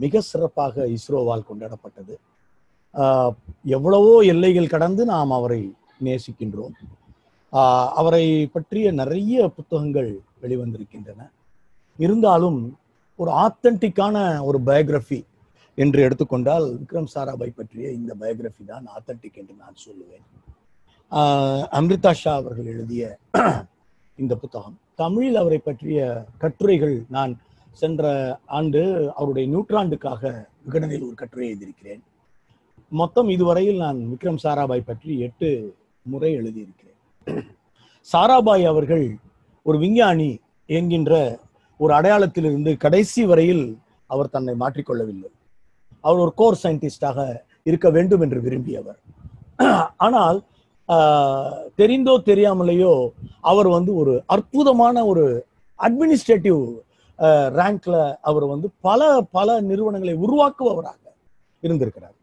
மிக சிறப்பாக இஸ்ரோவால் கொண்டாடப்பட்டது ஆஹ் எவ்வளவோ எல்லைகள் கடந்து நாம் அவரை நேசிக்கின்றோம் ஆஹ் அவரை பற்றிய நிறைய புத்தகங்கள் வெளிவந்திருக்கின்றன இருந்தாலும் ஒரு ஆத்தன்டிக்கான ஒரு பயோகிராஃபி என்று எடுத்துக்கொண்டால் விக்ரம் சாராபாய் பற்றிய இந்த பயோகிராஃபி தான் ஆத்தன்டிக் என்று நான் சொல்லுவேன் ஆஹ் அம்ரிதா ஷா அவர்கள் எழுதிய இந்த புத்தகம் தமிழில் அவரை பற்றிய கட்டுரைகள் நான் சென்ற ஆண்டு அவருடைய நூற்றாண்டுக்காக விகடனில் ஒரு கட்டுரை எழுதியிருக்கிறேன் மொத்தம் இதுவரையில் நான் விக்ரம் சாராபாய் பற்றி எட்டு முறை எழுதியிருக்கிறேன் சாராபாய் அவர்கள் ஒரு விஞ்ஞானி என்கின்ற ஒரு அடையாளத்திலிருந்து கடைசி வரையில் அவர் தன்னை மாற்றிக்கொள்ளவில்லை அவர் ஒரு கோர் சயின்டிஸ்டாக இருக்க வேண்டும் என்று விரும்பியவர் ஆனால் ஆஹ், தெரிந்தோ தெரியாமலேயோ அவர் வந்து ஒரு அற்புதமான ஒரு அட்மினிஸ்ட்ரேட்டிவ் ரேங்க்ல அவர் வந்து பல பல நிறுவனங்களை உருவாக்குபவராக இருந்திருக்கிறார்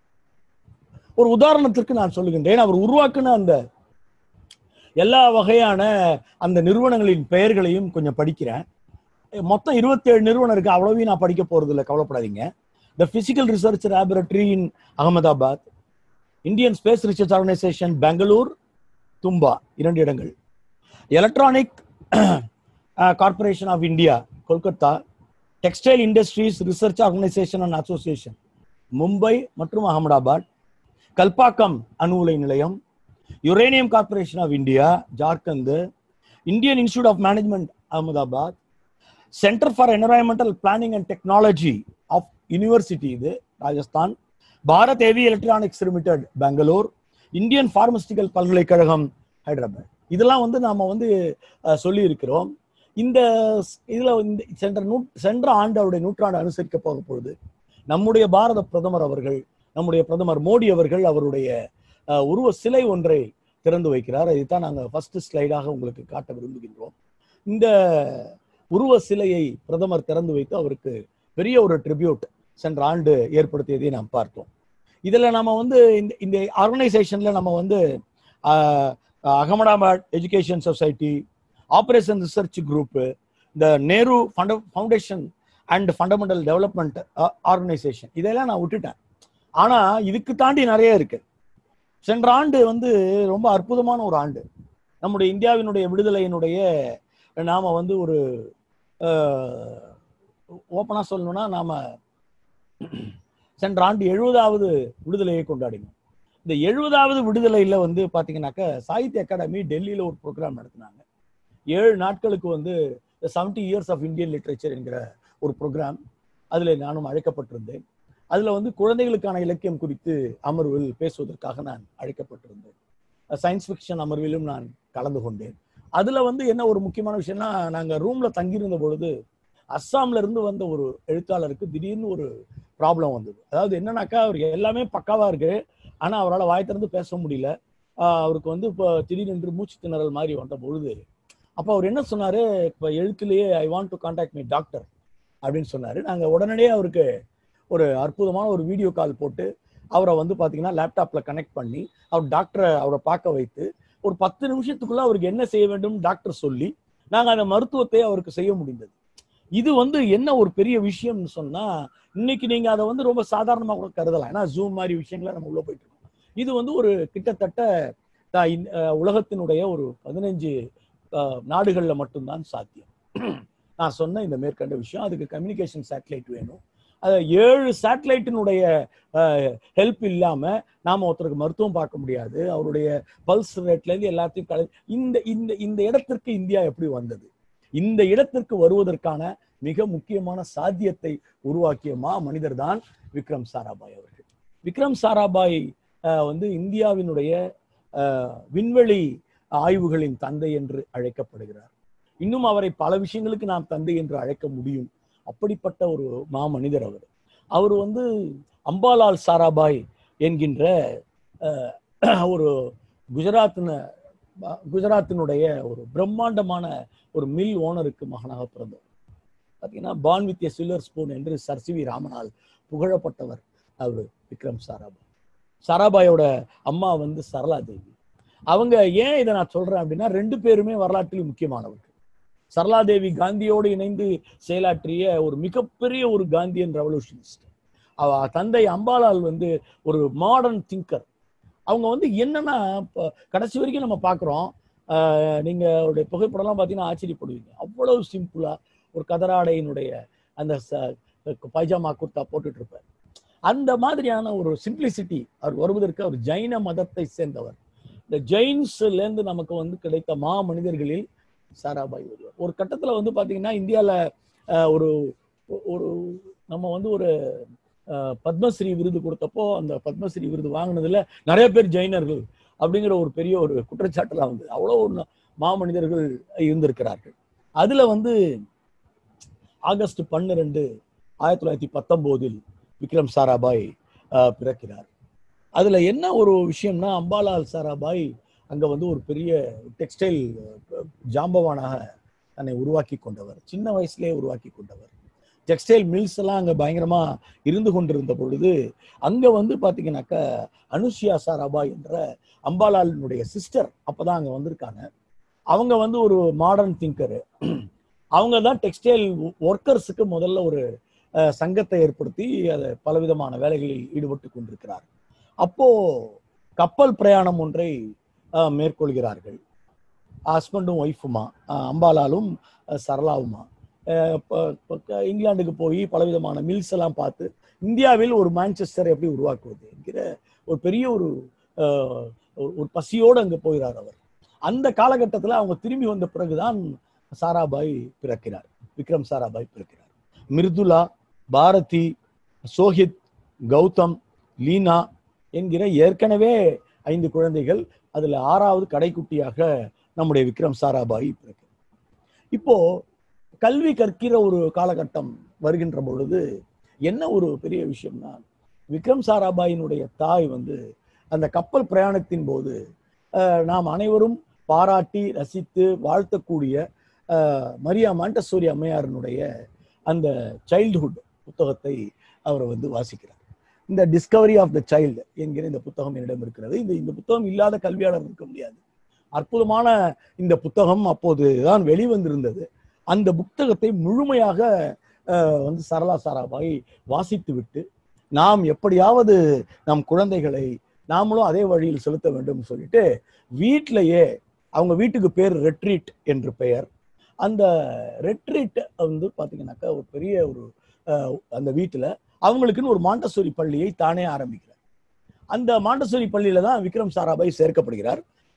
ஒரு உதாரணத்திற்கு நான் சொல்லுகின்றேன் அவர் உருவாக்குன அந்த எல்லா வகையான அந்த நிறுவனங்களின் பெயர்களையும் கொஞ்சம் படிக்கிறேன் மொத்தம் 27 நிறுவனம் இருக்கு அவ்வளவையும் நான் படிக்க போறது இல்லை கவலைப்படாதீங்க the physical research laboratory in Ahmedabad Indian space research organisation Bangalore Thumba இரண்டு இடங்கள் electronic corporation of India Kolkata textile industries research organisation and association Mumbai மற்றும் அகமதாபாத் கல்பாக்கம் அணு உலை நிலையம் uranium corporation of India Jharkhand Indian institute of management Ahmedabad centre for environmental planning and technology of university இது Rajasthan Bharat heavy electronics limited Bangalore Indian pharmaceutical பல்கலைக்கழகம் ஹைதராபாத் இதெல்லாம் வந்து நாம வந்து அஹ், சொல்லி இருக்கிறோம் இந்த ஸ்- இதுல இந்த சென்ற நூ சென்ற ஆண்டு அவருடைய நூற்றாண்டு அனுசரிக்க போக பொழுது நம்முடைய பாரத பிரதமர் அவர்கள் நம்முடைய பிரதமர் மோடி அவர்கள் அவருடைய அஹ், உருவ சிலை ஒன்றை திறந்து வைக்கிறார் இதைத்தான் நாங்கள் ஃபர்ஸ்ட் ஸ்லைடாக உங்களுக்கு காட்ட விரும்புகின்றோம் இந்த உருவ சிலையை பிரதமர் திறந்து வைத்து அவருக்கு பெரிய ஒரு ட்ரிபியூட் சென்ற ஆண்டு ஏற்படுத்தியதை நாம் பார்த்தோம் இதுல நம்ம வந்து இந்த இந்த ஆர்கனைசேஷன்ல நம்ம வந்து ஆஹ், Ahmedabad education society operation research group இந்த Nehru foundation and fundamental development organisation இதெல்லாம் நான் விட்டுட்டேன் ஆனா இதுக்கு தாண்டி நிறைய இருக்கு சென்ற ஆண்டு வந்து ரொம்ப அற்புதமான ஒரு ஆண்டு நம்முடைய இந்தியாவினுடைய விடுதலையினுடைய நாம வந்து ஒரு ஓப்பனா சொல்லணும்னா நாம சென்ற ஆண்டு எழுபதாவது விடுதலையை கொண்டாடினோம் இந்த எழுபதாவது விடுதலையில வந்து பாத்தீங்கன்னாக்க சாகித்ய அகாடமி டெல்லியில ஒரு ப்ரோக்ராம் நடத்தினாங்க ஏழு நாட்களுக்கு வந்து seventy years of Indian literature என்கிற ஒரு ப்ரோக்ராம் அதுல நானும் அழைக்கப்பட்டிருந்தேன் அதுல வந்து குழந்தைகளுக்கான இலக்கியம் குறித்து அமர்வில் பேசுவதற்காக நான் அழைக்கப்பட்டிருந்தேன் சயின்ஸ் ஃபிக்ஷன் அமர்விலும் நான் கலந்து கொண்டேன் அதுல வந்து என்ன ஒரு முக்கியமான விஷயம்னா நாங்க ரூம்ல தங்கியிருந்த பொழுது அஸ்ஸாம்ல இருந்து வந்த ஒரு எழுத்தாளருக்கு திடீர்னு ஒரு ப்ராப்ளம் வந்தது அதாவது என்னன்னாக்கா அவர் எல்லாமே பக்காவா இருக்கு ஆனா அவரால் வாய் திறந்து பேச முடியல ஆஹ் அவருக்கு வந்து இப்போ திடீரென்று மூச்சு திணறல் மாதிரி வந்த பொழுது அப்போ அவர் என்ன சொன்னாரு இப்போ எழுத்துலேயே I want to contact me doctor அப்படின்னு சொன்னாரு நாங்க உடனடியே அவருக்கு ஒரு அற்புதமான ஒரு வீடியோ கால் போட்டு அவரை வந்து பாத்தீங்கன்னா லேப்டாப்ல கனெக்ட் பண்ணி அவர் டாக்டரை அவரை பார்க்க வைத்து ஒரு பத்து நிமிஷத்துக்குள்ள அவருக்கு என்ன செய்ய வேண்டும் டாக்டர் சொல்லி நாங்க அந்த மருத்துவத்தை அவருக்கு செய்ய முடிந்தது இது வந்து என்ன ஒரு பெரிய விஷயம்னு சொன்னா இன்னைக்கு நீங்க அதை வந்து ரொம்ப சாதாரணமா கூட கருதலாம் ஏன்னா ஜூம் மாதிரி விஷயங்களை நம்ம உள்ள போயிட்டு இருக்கோம் இது வந்து ஒரு கிட்டத்தட்ட த- இந்த, அஹ், உலகத்தினுடைய ஒரு பதினஞ்சு நாடுகள்ல மட்டும்தான் சாத்தியம் நான் சொன்ன இந்த மேற்கண்ட விஷயம் அதுக்கு கம்யூனிகேஷன் சேட்டலைட் வேணும் அது ஏழு சேட்டலைட்டினுடைய ஹெல்ப் இல்லாம நாம ஒருத்தருக்கு மருத்துவம் பார்க்க முடியாது அவருடைய பல்ஸ் ரேட்ல இருந்து எல்லாத்தையும் கலை இந்த இந்த இந்த இடத்திற்கு இந்தியா எப்படி வந்தது இந்த இடத்திற்கு வருவதற்கான மிக முக்கியமான சாத்தியத்தை உருவாக்கிய மா மனிதர் தான் விக்ரம் சாராபாய் அவர்கள் விக்ரம் சாராபாய் அஹ், வந்து இந்தியாவினுடைய அஹ், விண்வெளி ஆய்வுகளின் தந்தை என்று அழைக்கப்படுகிறார் இன்னும் அவரை பல விஷயங்களுக்கு நாம் தந்தை என்று அழைக்க முடியும் அப்படிப்பட்ட ஒரு மா மனிதர் அவர் அவர் வந்து அம்பாலால் சாராபாய் என்கின்ற அஹ், ஒரு குஜராத்தின குஜராத்தினுடைய ஒரு பிரம்மாண்டமான ஒரு மில் ஓனருக்கு மகனாக பிறந்தவர் பார்த்தீங்கன்னா பான் வித் சில்வர் ஸ்பூன் என்று சர் சி வி ராமனால் புகழப்பட்டவர் அவர் விக்ரம் சாராபாய் சாராபாயோட அம்மா வந்து சரளா தேவி அவங்க ஏன் இதை நான் சொல்றேன் அப்படின்னா ரெண்டு பேருமே வரலாற்றில் முக்கியமானவர்கள் சரளாதேவி காந்தியோடு இணைந்து செயலாற்றிய ஒரு மிகப்பெரிய ஒரு காந்தியன் ரெவல்யூஷனிஸ்ட் அவ தந்தை அம்பாலால் வந்து ஒரு மாடர்ன் திங்கர் அவங்க வந்து என்னன்னா இப்ப கடைசி வரைக்கும் நம்ம பார்க்குறோம் நீங்க அவருடைய புகைப்படம்லாம் பார்த்தீங்கன்னா ஆச்சரியப்படுவீங்க அவ்வளவு சிம்பிளா ஒரு கதராடையினுடைய அந்த ச- பைஜாமா குர்தா போட்டுட்டு இருப்பார் அந்த மாதிரியான ஒரு சிம்பிளிசிட்டி அவர் வருவதற்கு அவர் ஜைன மதத்தை சேர்ந்தவர் இந்த ஜெயின்ஸ்ல இருந்து நமக்கு வந்து கிடைத்த மா மனிதர்களில் சாராபாய் ஒருவர் ஒரு கட்டத்துல வந்து பாத்தீங்கன்னா இந்தியால அஹ், ஒரு ஒரு நம்ம வந்து ஒரு அஹ், பத்மஸ்ரீ விருது கொடுத்தப்போ அந்த பத்மஸ்ரீ விருது வாங்கினதுல நிறைய பேர் ஜெயினர்கள் அப்படிங்கிற ஒரு பெரிய ஒரு குற்றச்சாட்டுலாம் வந்தது அவ்வளோ ஒரு மாமனிதர்கள் இருந்திருக்கிறார்கள் அதுல வந்து ஆகஸ்ட் பன்னிரெண்டு ஆயிரத்தி தொள்ளாயிரத்தி பத்தொன்பதில் விக்ரம் சாராபாய் அஹ், பிறக்கிறார் அதுல என்ன ஒரு விஷயம்னா அம்பாலால் சாராபாய் அங்க வந்து ஒரு பெரிய டெக்ஸ்டைல் ஜாம்பவானாக தன்னை உருவாக்கி கொண்டவர் சின்ன வயசுலயே உருவாக்கி கொண்டவர் டெக்ஸ்டைல் மில்ஸ் எல்லாம் அங்க பயங்கரமா இருந்து கொண்டிருந்த பொழுது அங்க வந்து பாத்தீங்கன்னாக்கா அனுஷியா சாராபாய் என்ற அம்பாலாலினுடைய சிஸ்டர் அப்பதான் அங்க வந்திருக்காங்க அவங்க வந்து ஒரு மாடர்ன் திங்கரு அவங்க தான் டெக்ஸ்டைல் ஒர்க்கர்ஸுக்கு முதல்ல ஒரு அஹ், சங்கத்தை ஏற்படுத்தி அதை பலவிதமான வேலைகளில் ஈடுபட்டு கொண்டிருக்கிறார் அப்போ கப்பல் பிரயாணம் ஒன்றை அஹ், மேற்கொள்கிறார்கள் ஹஸ்பண்டும் ஒய்ஃபுமா அம்பாலாலும் அஹ், சரளாவுமா அஹ், ப- ப- இங்கிலாந்துக்கு போய் பலவிதமான மில்ஸ் எல்லாம் பார்த்து இந்தியாவில் ஒரு மான்செஸ்டர் எப்படி உருவாக்குவது என்கிற ஒரு பெரிய ஒரு அஹ், ஒரு- ஒரு பசியோடு அங்க போகிறார் அவர் அந்த காலகட்டத்தில் அவங்க திரும்பி வந்த பிறகுதான் சாராபாய் பிறக்கிறார் விக்ரம் சாராபாய் பிறக்கிறார் மிர்துலா பாரதி சோஹித் கௌதம் லீனா என்கிற ஏற்கனவே ஐந்து குழந்தைகள் அதுல ஆறாவது கடைக்குட்டியாக நம்முடைய விக்ரம் சாராபாய் பிறக்கிறார் இப்போ கல்வி கற்கிற ஒரு காலகட்டம் வருகின்ற பொழுது என்ன ஒரு பெரிய விஷயம்னா விக்ரம் சாராபாயினுடைய தாய் வந்து அந்த கப்பல் பிரயாணத்தின் போது அஹ், நாம் அனைவரும் பாராட்டி ரசித்து வாழ்த்தக்கூடிய அஹ், மரியா மாண்டசூரி அம்மையாரினுடைய அந்த சைல்டுஹுட் புத்தகத்தை அவர் வந்து வாசிக்கிறார் இந்த டிஸ்கவரி ஆஃப் த சைல்டு என்கிற இந்த புத்தகம் என்னிடம் இருக்கிறது இந்த இந்த புத்தகம் இல்லாத கல்வியாளர் இருக்க முடியாது அற்புதமான இந்த புத்தகம் அப்போது தான் வெளிவந்திருந்தது அந்த புத்தகத்தை முழுமையாக அஹ், வந்து சரளா சாராபாய் வாசித்து விட்டு நாம் எப்படியாவது நம் குழந்தைகளை நாமளும் அதே வழியில் செலுத்த வேண்டும் சொல்லிட்டு வீட்டிலேயே அவங்க வீட்டுக்கு பேர் ரெட்ரீட் என்று பெயர் அந்த ரெட்ரீட் வந்து பாத்தீங்கன்னாக்கா ஒரு பெரிய ஒரு அஹ், அந்த வீட்டுல அவங்களுக்குன்னு ஒரு மாண்டசோரி பள்ளியை தானே ஆரம்பிக்கிறார் அந்த மாண்டசோரி பள்ளியில தான் விக்ரம் சாராபாய் சேர்க்கப்படுகிறார்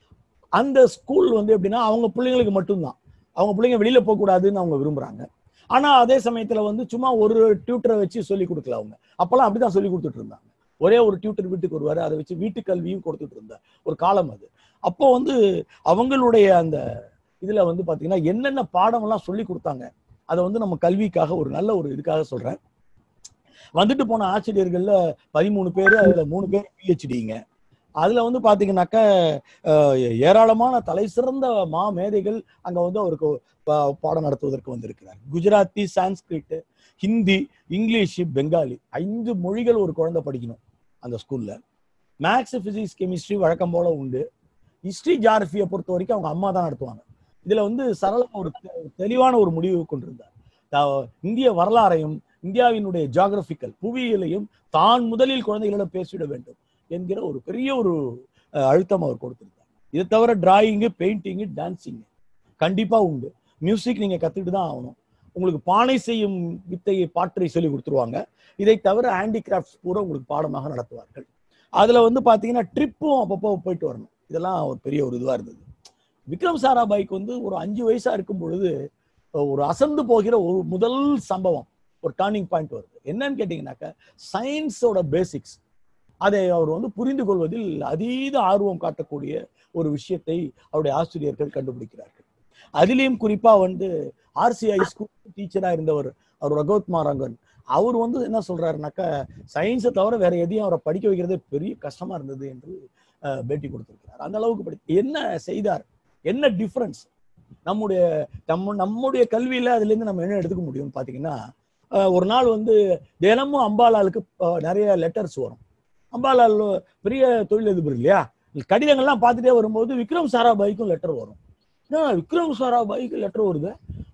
அந்த ஸ்கூல் வந்து எப்படின்னா அவங்க பிள்ளைங்களுக்கு மட்டும்தான் அவங்க பிள்ளைங்க வெளியில போக கூடாதுன்னு அவங்க விரும்புறாங்க ஆனா அதே சமயத்துல வந்து சும்மா ஒரு டியூட்டரை வச்சு சொல்லி கொடுக்கல அவங்க அப்பெல்லாம் அப்படிதான் சொல்லி கொடுத்துட்டு இருந்தாங்க ஒரே ஒரு டியூட்டர் வீட்டுக்கு வருவாரு அதை வச்சு வீட்டு கல்வியும் கொடுத்துட்டு இருந்த ஒரு காலம் அது அப்போ வந்து அவங்களுடைய அந்த இதுல வந்து பாத்தீங்கன்னா என்னென்ன பாடம் எல்லாம் சொல்லி கொடுத்தாங்க அதை வந்து நம்ம கல்விக்காக ஒரு நல்ல ஒரு இதுக்காக சொல்றேன் வந்துட்டு போன ஆசிரியர்கள்ல பதிமூணு பேர் அதுல மூணு பேர் பிஹெச்டிங்க அதுல வந்து பாத்தீங்கன்னாக்கா அஹ், ஏராளமான தலை சிறந்த மா மேதைகள் அங்க வந்து அவருக்கு பா- பாடம் நடத்துவதற்கு வந்திருக்கிறார் குஜராத்தி சான்ஸ்கிரிட் ஹிந்தி இங்கிலீஷ் பெங்காலி ஐந்து மொழிகள் ஒரு குழந்தை படிக்கணும் அந்த ஸ்கூல்ல மேக்ஸ் பிசிக்ஸ் கெமிஸ்ட்ரி வழக்கம் போல உண்டு ஹிஸ்டரி ஜாகிரபியை பொறுத்த வரைக்கும் அவங்க அம்மா தான் நடத்துவாங்க இதுல வந்து சரளமா ஒரு தெ- தெளிவான ஒரு முடிவு கொண்டிருந்தார் தா- இந்திய வரலாறையும் இந்தியாவினுடைய ஜியாகிரபிக்கல் புவியியலையும் தான் முதலில் குழந்தைகளிடம் பேசிட வேண்டும் என்கிற ஒரு பெரிய ஒரு அஹ், அழுத்தம் அவர் கொடுத்திருந்தார் இதை தவிர டிராயிங்கு பெயிண்டிங்கு டான்சிங் கண்டிப்பா உண்டு மியூசிக் நீங்க கத்துக்கிட்டு தான் ஆகணும் உங்களுக்கு பானை செய்யும் வித்தையை பாற்றை சொல்லி கொடுத்துருவாங்க இதை தவிர ஹேண்டிகிராஃப்ட்ஸ் பூரா உங்களுக்கு பாடமாக நடத்துவார்கள் அதுல வந்து பாத்தீங்கன்னா ட்ரிப்பும் அப்பப்போ போயிட்டு வரணும் இதெல்லாம் ஒரு பெரிய ஒரு இதுவா இருந்தது விக்ரம் சாராபாய்க்கு வந்து ஒரு அஞ்சு வயசா இருக்கும் பொழுது ஒரு அசந்து போகிற ஒரு முதல் சம்பவம் ஒரு டர்னிங் பாயிண்ட் வருது என்னன்னு கேட்டீங்கன்னாக்கா சயின்ஸோட பேசிக்ஸ் அதை அவர் வந்து புரிந்து கொள்வதில் அதீத ஆர்வம் காட்டக்கூடிய ஒரு விஷயத்தை அவருடைய ஆசிரியர்கள் கண்டுபிடிக்கிறார்கள் அதிலையும் குறிப்பா வந்து ஆர்சிஐ ஸ்கூல் டீச்சரா இருந்தவர் அவர் ரகோத் மாரங்கன் அவர் வந்து என்ன சொல்றாருனாக்கா சயின்ஸை தவிர வேற எதையும் அவரை படிக்க வைக்கிறதே பெரிய கஷ்டமா இருந்தது என்று அஹ், பேட்டி கொடுத்திருக்கிறார் அந்த அளவுக்கு படி என்ன செய்தார் என்ன டிஃபரன்ஸ் நம்முடைய நம்ம நம்முடைய கல்வியில அதுல இருந்து நம்ம என்ன எடுத்துக்க முடியும்னு பாத்தீங்கன்னா அஹ், ஒரு நாள் வந்து தினமும் அம்பாலாலுக்கு அஹ், நிறைய லெட்டர்ஸ் வரும் அம்பாலால் பெரிய தொழிலதிபர் இல்லையா கடிதங்கள்லாம் பார்த்துட்டே வரும்போது விக்ரம் சாராபாய்க்கும் லெட்டர் வரும் என்ன விக்ரம் சாராபாய்க்கு லெட்டர் வருது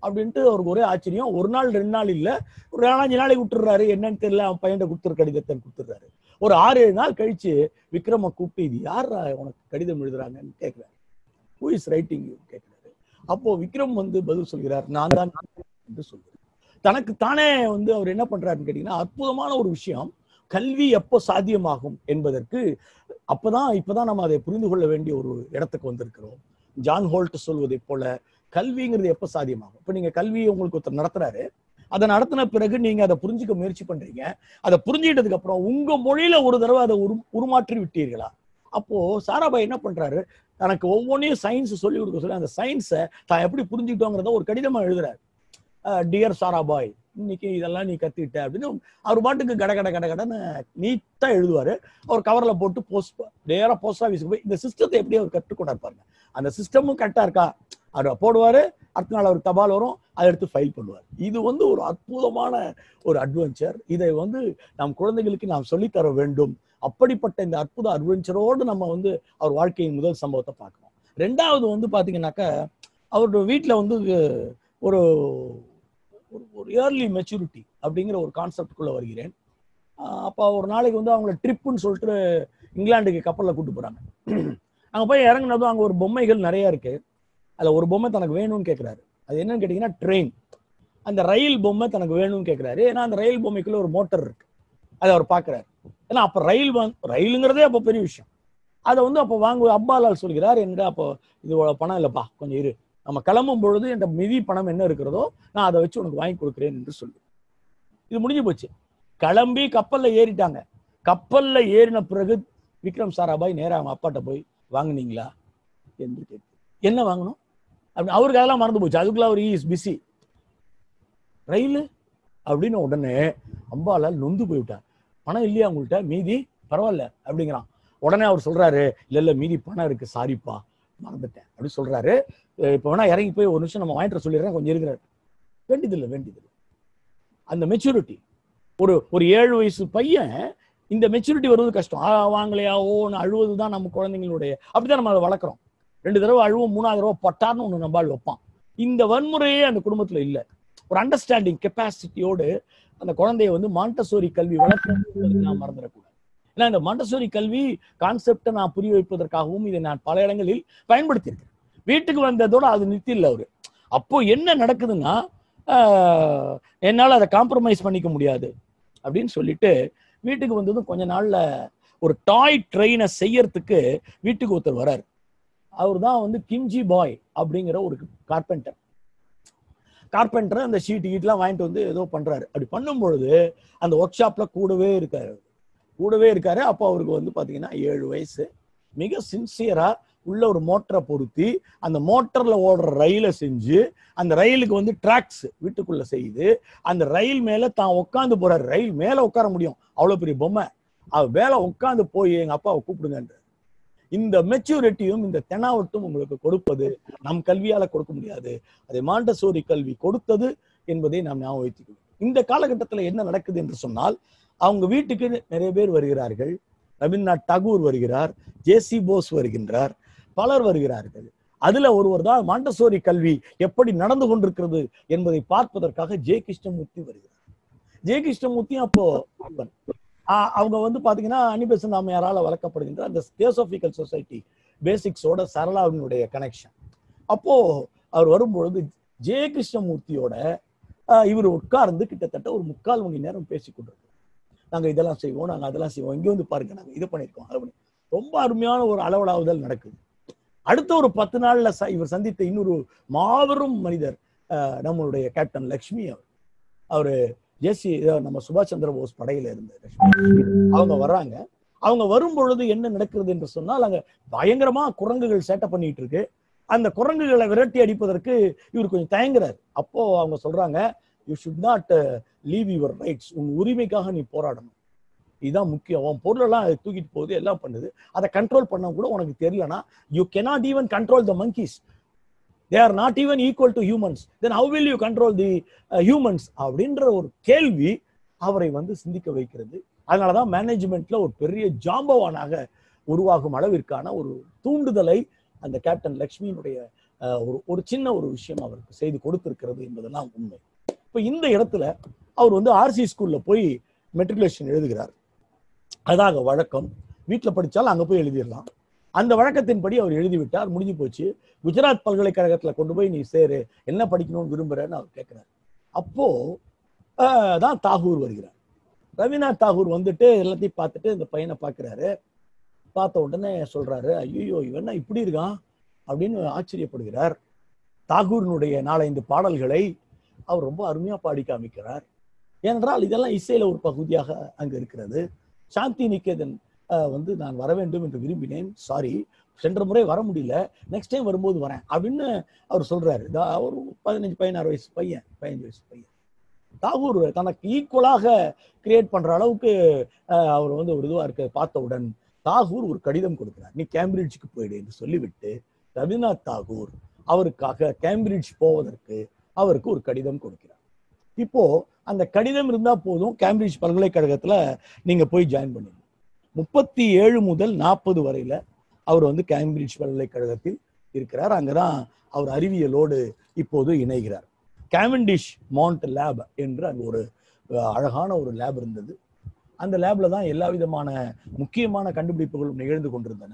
அப்படின்ட்டு அவருக்கு ஒரே ஆச்சரியம் ஒரு நாள் ரெண்டு நாள் இல்ல ஒரு நாலஞ்சு நாளைக்கு விட்டுறாரு என்னன்னு தெரியல அவன் பையன் கொடுத்துரு கடிதத்தை கொடுத்துறாரு ஒரு ஆறு ஏழு நாள் கழிச்சு விக்ரம கூப்பிட்டு இது யாரா உனக்கு கடிதம் எழுதுறாங்கன்னு கேட்கிறாரு ஹூ இஸ் ரைட்டிங் கேட்கிறாரு அப்போ விக்ரம் வந்து பதில் சொல்கிறார் நான் தான் என்று சொல்கிறார் தனக்கு தானே வந்து அவர் என்ன பண்றாருன்னு கேட்டீங்கன்னா அற்புதமான ஒரு விஷயம் கல்வி எப்போ சாத்தியமாகும் என்பதற்கு அப்பதான் இப்பதான் நம்ம அதை புரிந்து கொள்ள வேண்டிய ஒரு இடத்துக்கு வந்திருக்கிறோம் ஜான் ஹோல்ட் சொல்வதைப் போல கல்விங்கிறது எப்போ சாத்தியமாகும் இப்போ நீங்க கல்வியை உங்களுக்கு ஒருத்தர் நடத்துறாரு அதை நடத்தின பிறகு நீங்க அதை புரிஞ்சுக்க முயற்சி பண்றீங்க அதை புரிஞ்சுக்கிட்டதுக்கு அப்புறம் உங்க மொழியில ஒரு தடவை அதை உரு உருமாற்றி விட்டீர்களா அப்போ சாராபாய் என்ன பண்றாரு தனக்கு ஒவ்வொன்றையும் சயின்ஸ் சொல்லி கொடுக்க சொல்லி அந்த சயின்ஸை தான் எப்படி புரிஞ்சுக்கிட்டோங்கிறத ஒரு கடிதமா எழுதுறாரு டியர் சாராபாய் இன்னைக்கு இதெல்லாம் நீ கத்துக்கிட்ட அப்படின்னு அவர் பாட்டுக்கு கட கட கட கடன்னு நீட்டா எழுதுவாரு அவர் கவர்ல போட்டு போஸ்ட் நேரா போஸ்ட் ஆஃபீஸுக்கு போய் இந்த சிஸ்டத்தை எப்படி அவர் கற்றுக்கொண்டார் பாருங்க அந்த சிஸ்டமும் கரெக்டா இருக்கா அவர் போடுவாரு அடுத்த நாள் அவர் தபால் வரும் அதை எடுத்து ஃபைல் பண்ணுவார் இது வந்து ஒரு அற்புதமான ஒரு அட்வென்ச்சர் இதை வந்து நம் குழந்தைகளுக்கு நாம் சொல்லித்தர வேண்டும் அப்படிப்பட்ட இந்த அற்புத அட்வென்ச்சரோடு நம்ம வந்து அவர் வாழ்க்கையின் முதல் சம்பவத்தை பார்க்கணும் ரெண்டாவது வந்து பாத்தீங்கன்னாக்கா அவருடைய வீட்டில் வந்து ஒரு ஒரு ஒரு ஏர்லி மெச்சூரிட்டி அப்படிங்கிற ஒரு கான்செப்டுக்குள்ள வருகிறேன் அப்போ ஒரு நாளைக்கு வந்து அவங்கள ட்ரிப்புன்னு சொல்லிட்டு இங்கிலாந்துக்கு கப்பலில் கூட்டு போறாங்க அங்கே போய் இறங்குனதும் அங்கே ஒரு பொம்மைகள் நிறைய இருக்கு அதில் ஒரு பொம்மை தனக்கு வேணும்னு கேட்குறாரு அது என்னன்னு கேட்டிங்கன்னா ட்ரெயின் அந்த ரயில் பொம்மை தனக்கு வேணும்னு கேட்குறாரு ஏன்னா அந்த ரயில் பொம்மைக்குள்ள ஒரு மோட்டர் இருக்கு அதை அவர் பார்க்குறாரு ஏன்னா அப்போ ரயில் ரயிலுங்கிறதே அப்போ பெரிய விஷயம் அதை வந்து அப்போ வாங்க அப்பாலால் சொல்கிறார் எங்க அப்போ இது பணம் இல்லைப்பா கொஞ்சம் இரு நம்ம கிளம்பும் பொழுது என்ற மிதி பணம் என்ன இருக்கிறதோ நான் அதை வச்சு உனக்கு வாங்கி கொடுக்குறேன் என்று சொல்லு இது முடிஞ்சு போச்சு கிளம்பி கப்பல்ல ஏறிட்டாங்க கப்பல்ல ஏறின பிறகு விக்ரம் சாராபாய் நேரா அவங்க அப்பாட்ட போய் வாங்குனீங்களா என்று கேட்டு என்ன வாங்கணும் அப்படி அவருக்கு அதெல்லாம் மறந்து போச்சு அதுக்குள்ள அவர் இஸ் பிஸி ரயில் அப்படின்னு உடனே அம்பாலால் நொந்து போய்விட்டார் பணம் இல்லையா உங்கள்கிட்ட மீதி பரவாயில்ல அப்படிங்கிறான் உடனே அவர் சொல்றாரு இல்ல இல்ல மீதி பணம் இருக்கு சாரிப்பா மறந்துட்டேன் அப்படின்னு சொல்றாரு இப்போ வேணா இறங்கி போய் ஒரு நிமிஷம் நம்ம வாங்கிட்டு சொல்லிடுறேன் கொஞ்சம் இருக்கிறார் வேண்டியதில்லை வேண்டியதில்லை அந்த மெச்சூரிட்டி ஒரு ஒரு ஏழு வயசு பையன் இந்த மெச்சூரிட்டி வருவது கஷ்டம் ஆ வாங்கலையா ஓன்னு அழுவது தான் நம்ம குழந்தைங்களுடைய அப்படிதான் நம்ம அதை வளர்க்குறோம் ரெண்டு தடவை அழுவோம் மூணாவது தடவை பட்டார்னு ஒன்று நம்பால் வைப்பான் இந்த வன்முறையே அந்த குடும்பத்துல இல்லை ஒரு அண்டர்ஸ்டாண்டிங் கெப்பாசிட்டியோடு அந்த குழந்தைய வந்து மாண்டசோரி கல்வி வளர்க்கணும் நான் மறந்துடக்கூடாது ஏன்னா இந்த மாண்டசோரி கல்வி கான்செப்டை நான் புரிய வைப்பதற்காகவும் இதை நான் பல இடங்களில் பயன்படுத்தியிருக்கேன் வீட்டுக்கு வந்ததோட அது நிறுத்தில்ல அவரு அப்போ என்ன நடக்குதுன்னா என்னால் அதை காம்ப்ரமைஸ் பண்ணிக்க முடியாது அப்படின்னு சொல்லிட்டு வீட்டுக்கு வந்ததும் கொஞ்ச நாள்ல ஒரு டாய் ட்ரெயினை செய்யறதுக்கு வீட்டுக்கு ஒருத்தர் வராரு அவர் தான் வந்து கிம்ஜி பாய் அப்படிங்கிற ஒரு கார்பெண்டர் கார்பெண்டர் அந்த ஷீட் கீட்லாம் வாங்கிட்டு வந்து ஏதோ பண்றாரு அப்படி பண்ணும் பொழுது அந்த ஒர்க் ஷாப்ல கூடவே இருக்காரு கூடவே இருக்காரு அப்போ அவருக்கு வந்து பாத்தீங்கன்னா ஏழு வயசு மிக சின்சியரா உள்ள ஒரு மோட்டரை பொருத்தி அந்த மோட்டர்ல ஓடுற ரயிலை செஞ்சு அந்த ரயிலுக்கு வந்து டிராக்ஸ் வீட்டுக்குள்ள செய்து அந்த ரயில் மேல தான் உட்காந்து போறாரு ரயில் மேல உட்கார முடியும் அவ்வளவு பெரிய பொம்மை அவர் மேல உட்காந்து போய் எங்க அப்பாவை கூப்பிடுங்கன்ற இந்த மெச்சூரிட்டியும் இந்த தெனாவட்டும் உங்களுக்கு கொடுப்பது நம் கல்வியால கொடுக்க முடியாது அதை மாண்டசோரி கல்வி கொடுத்தது என்பதை நாம் ஞாபகம் வைத்துக்கணும் இந்த காலகட்டத்தில் என்ன நடக்குது என்று சொன்னால் அவங்க வீட்டுக்கு நிறைய பேர் வருகிறார்கள் ரவீந்திரநாத் டாகூர் வருகிறார் ஜேசி போஸ் வருகின்றார் பலர் வருகிறார்கள் அதுல ஒருவர் தான் மாண்டசோரி கல்வி எப்படி நடந்து கொண்டிருக்கிறது என்பதை பார்ப்பதற்காக ஜெய கிருஷ்ணமூர்த்தி வருகிறார் ஜெய கிருஷ்ணமூர்த்தியும் அப்போ அவங்க வந்து பாத்தீங்கன்னா அனிபெசன் நாமையாரால வளர்க்கப்படுகின்ற அந்த தியோசோபிக்கல் சொசைட்டி பேசிக்ஸோட சரளாவினுடைய கனெக்ஷன் அப்போ அவர் வரும்பொழுது ஜெய கிருஷ்ணமூர்த்தியோட இவர் உட்கார்ந்து கிட்டத்தட்ட ஒரு முக்கால் மணி நேரம் பேசி கொண்டிருக்கிறோம் நாங்க இதெல்லாம் செய்வோம் நாங்க அதெல்லாம் செய்வோம் இங்க வந்து பாருங்க நாங்க இது பண்ணிருக்கோம் அதை பண்ணி ரொம்ப அருமையான ஒரு அளவலாவுதல் நடக்குது அடுத்த ஒரு பத்து நாள்ல இவர் சந்தித்த இன்னொரு மாபெரும் மனிதர் நம்மளுடைய கேப்டன் லக்ஷ்மி அவர் அவரு ஜேசி நம்ம சுபாஷ் சந்திர போஸ் படையில இருந்த அவங்க வர்றாங்க அவங்க வரும் பொழுது என்ன நடக்கிறது என்று சொன்னால் அங்க பயங்கரமா குரங்குகள் சேட்டை பண்ணிட்டு இருக்கு அந்த குரங்குகளை விரட்டி அடிப்பதற்கு இவர் கொஞ்சம் தயங்குறாரு அப்போ அவங்க சொல்றாங்க you should not leave your rights உன் உரிமைக்காக நீ போராடணும் இதுதான் முக்கியம் உன் பொருளெல்லாம் தூக்கிட்டு போகுது எல்லாம் பண்ணுது அதை கண்ட்ரோல் பண்ண கூட உனக்கு தெரியலனா you cannot even control the monkeys they are not even equal to humans then how will you control the humans அப்படின்ற ஒரு கேள்வி அவரை வந்து சிந்திக்க வைக்கிறது அதனாலதான் மேனேஜ்மெண்ட்ல ஒரு பெரிய ஜாம்பவானாக உருவாகும் அளவிற்கான ஒரு தூண்டுதலை அந்த கேப்டன் லக்ஷ்மியினுடைய அஹ், ஒரு ஒரு சின்ன ஒரு விஷயம் அவருக்கு செய்து கொடுத்திருக்கிறது என்பதெல்லாம் உண்மை இப்போ இந்த இடத்துல அவர் வந்து ஆர்சி ஸ்கூல்ல போய் மெட்ரிகுலேஷன் எழுதுகிறார் அதாக வழக்கம் வீட்டில் படிச்சாலும் அங்க போய் எழுதிடலாம் அந்த வழக்கத்தின்படி அவர் எழுதிவிட்டார் முடிஞ்சு போச்சு குஜராத் பல்கலைக்கழகத்துல கொண்டு போய் நீ சேரு என்ன படிக்கணும்னு விரும்புறேன்னு அவர் கேட்கிறார் அப்போ ஆஹ், தான் தாகூர் வருகிறார் ரவீனாத் தாகூர் வந்துட்டு எல்லாத்தையும் பார்த்துட்டு இந்த பையனை பார்க்கிறாரு பார்த்த உடனே சொல்றாரு ஐயோ இவன் என்ன இப்படி இருக்கான் அப்படின்னு ஆச்சரியப்படுகிறார் தாகூரினுடைய நாலைந்து பாடல்களை அவர் ரொம்ப அருமையா பாடி காமிக்கிறார் ஏனென்றால் இதெல்லாம் இசையில ஒரு பகுதியாக அங்க இருக்கிறது சாந்தி நிகேதன் ஆஹ், வந்து நான் வர வேண்டும் என்று விரும்பினேன் சாரி சென்ற முறை வர முடியல நெக்ஸ்ட் டைம் வரும்போது வரேன் அப்படின்னு அவர் சொல்றாரு இதா ஒரு பதினஞ்சு பதினாறு வயசு பையன் பதினஞ்சு வயசு பையன் தாகூர் தனக்கு ஈக்குவலாக கிரியேட் பண்ற அளவுக்கு ஆஹ், அவர் வந்து ஒரு இதுவா இருக்க பார்த்தவுடன் தாகூர் ஒரு கடிதம் கொடுக்கிறார் நீ கேம்பிரிட்ஜுக்கு போயிடு என்று சொல்லிவிட்டு ரவீந்திரநாத் தாகூர் அவருக்காக கேம்பிரிட்ஜ் போவதற்கு அவருக்கு ஒரு கடிதம் கொடுக்கிறார் இப்போ அந்த கடிதம் இருந்தா போதும் கேம்பிரிட்ஜ் பல்கலைக்கழகத்துல நீங்க போய் ஜாயின் பண்ணுங்க முப்பத்தி ஏழு முதல் நாற்பது வரையில அவர் வந்து கேம்பிரிட்ஜ் பல்கலைக்கழகத்தில் இருக்கிறார் அங்கதான் அவர் அறிவியலோடு இப்போது இணைகிறார் கேவண்டிஷ் மவுண்ட் லேப் என்று அங்க ஒரு அஹ், அழகான ஒரு லேப் இருந்தது அந்த லேப்ல தான் எல்லா விதமான முக்கியமான கண்டுபிடிப்புகளும் நிகழ்ந்து கொண்டிருந்தன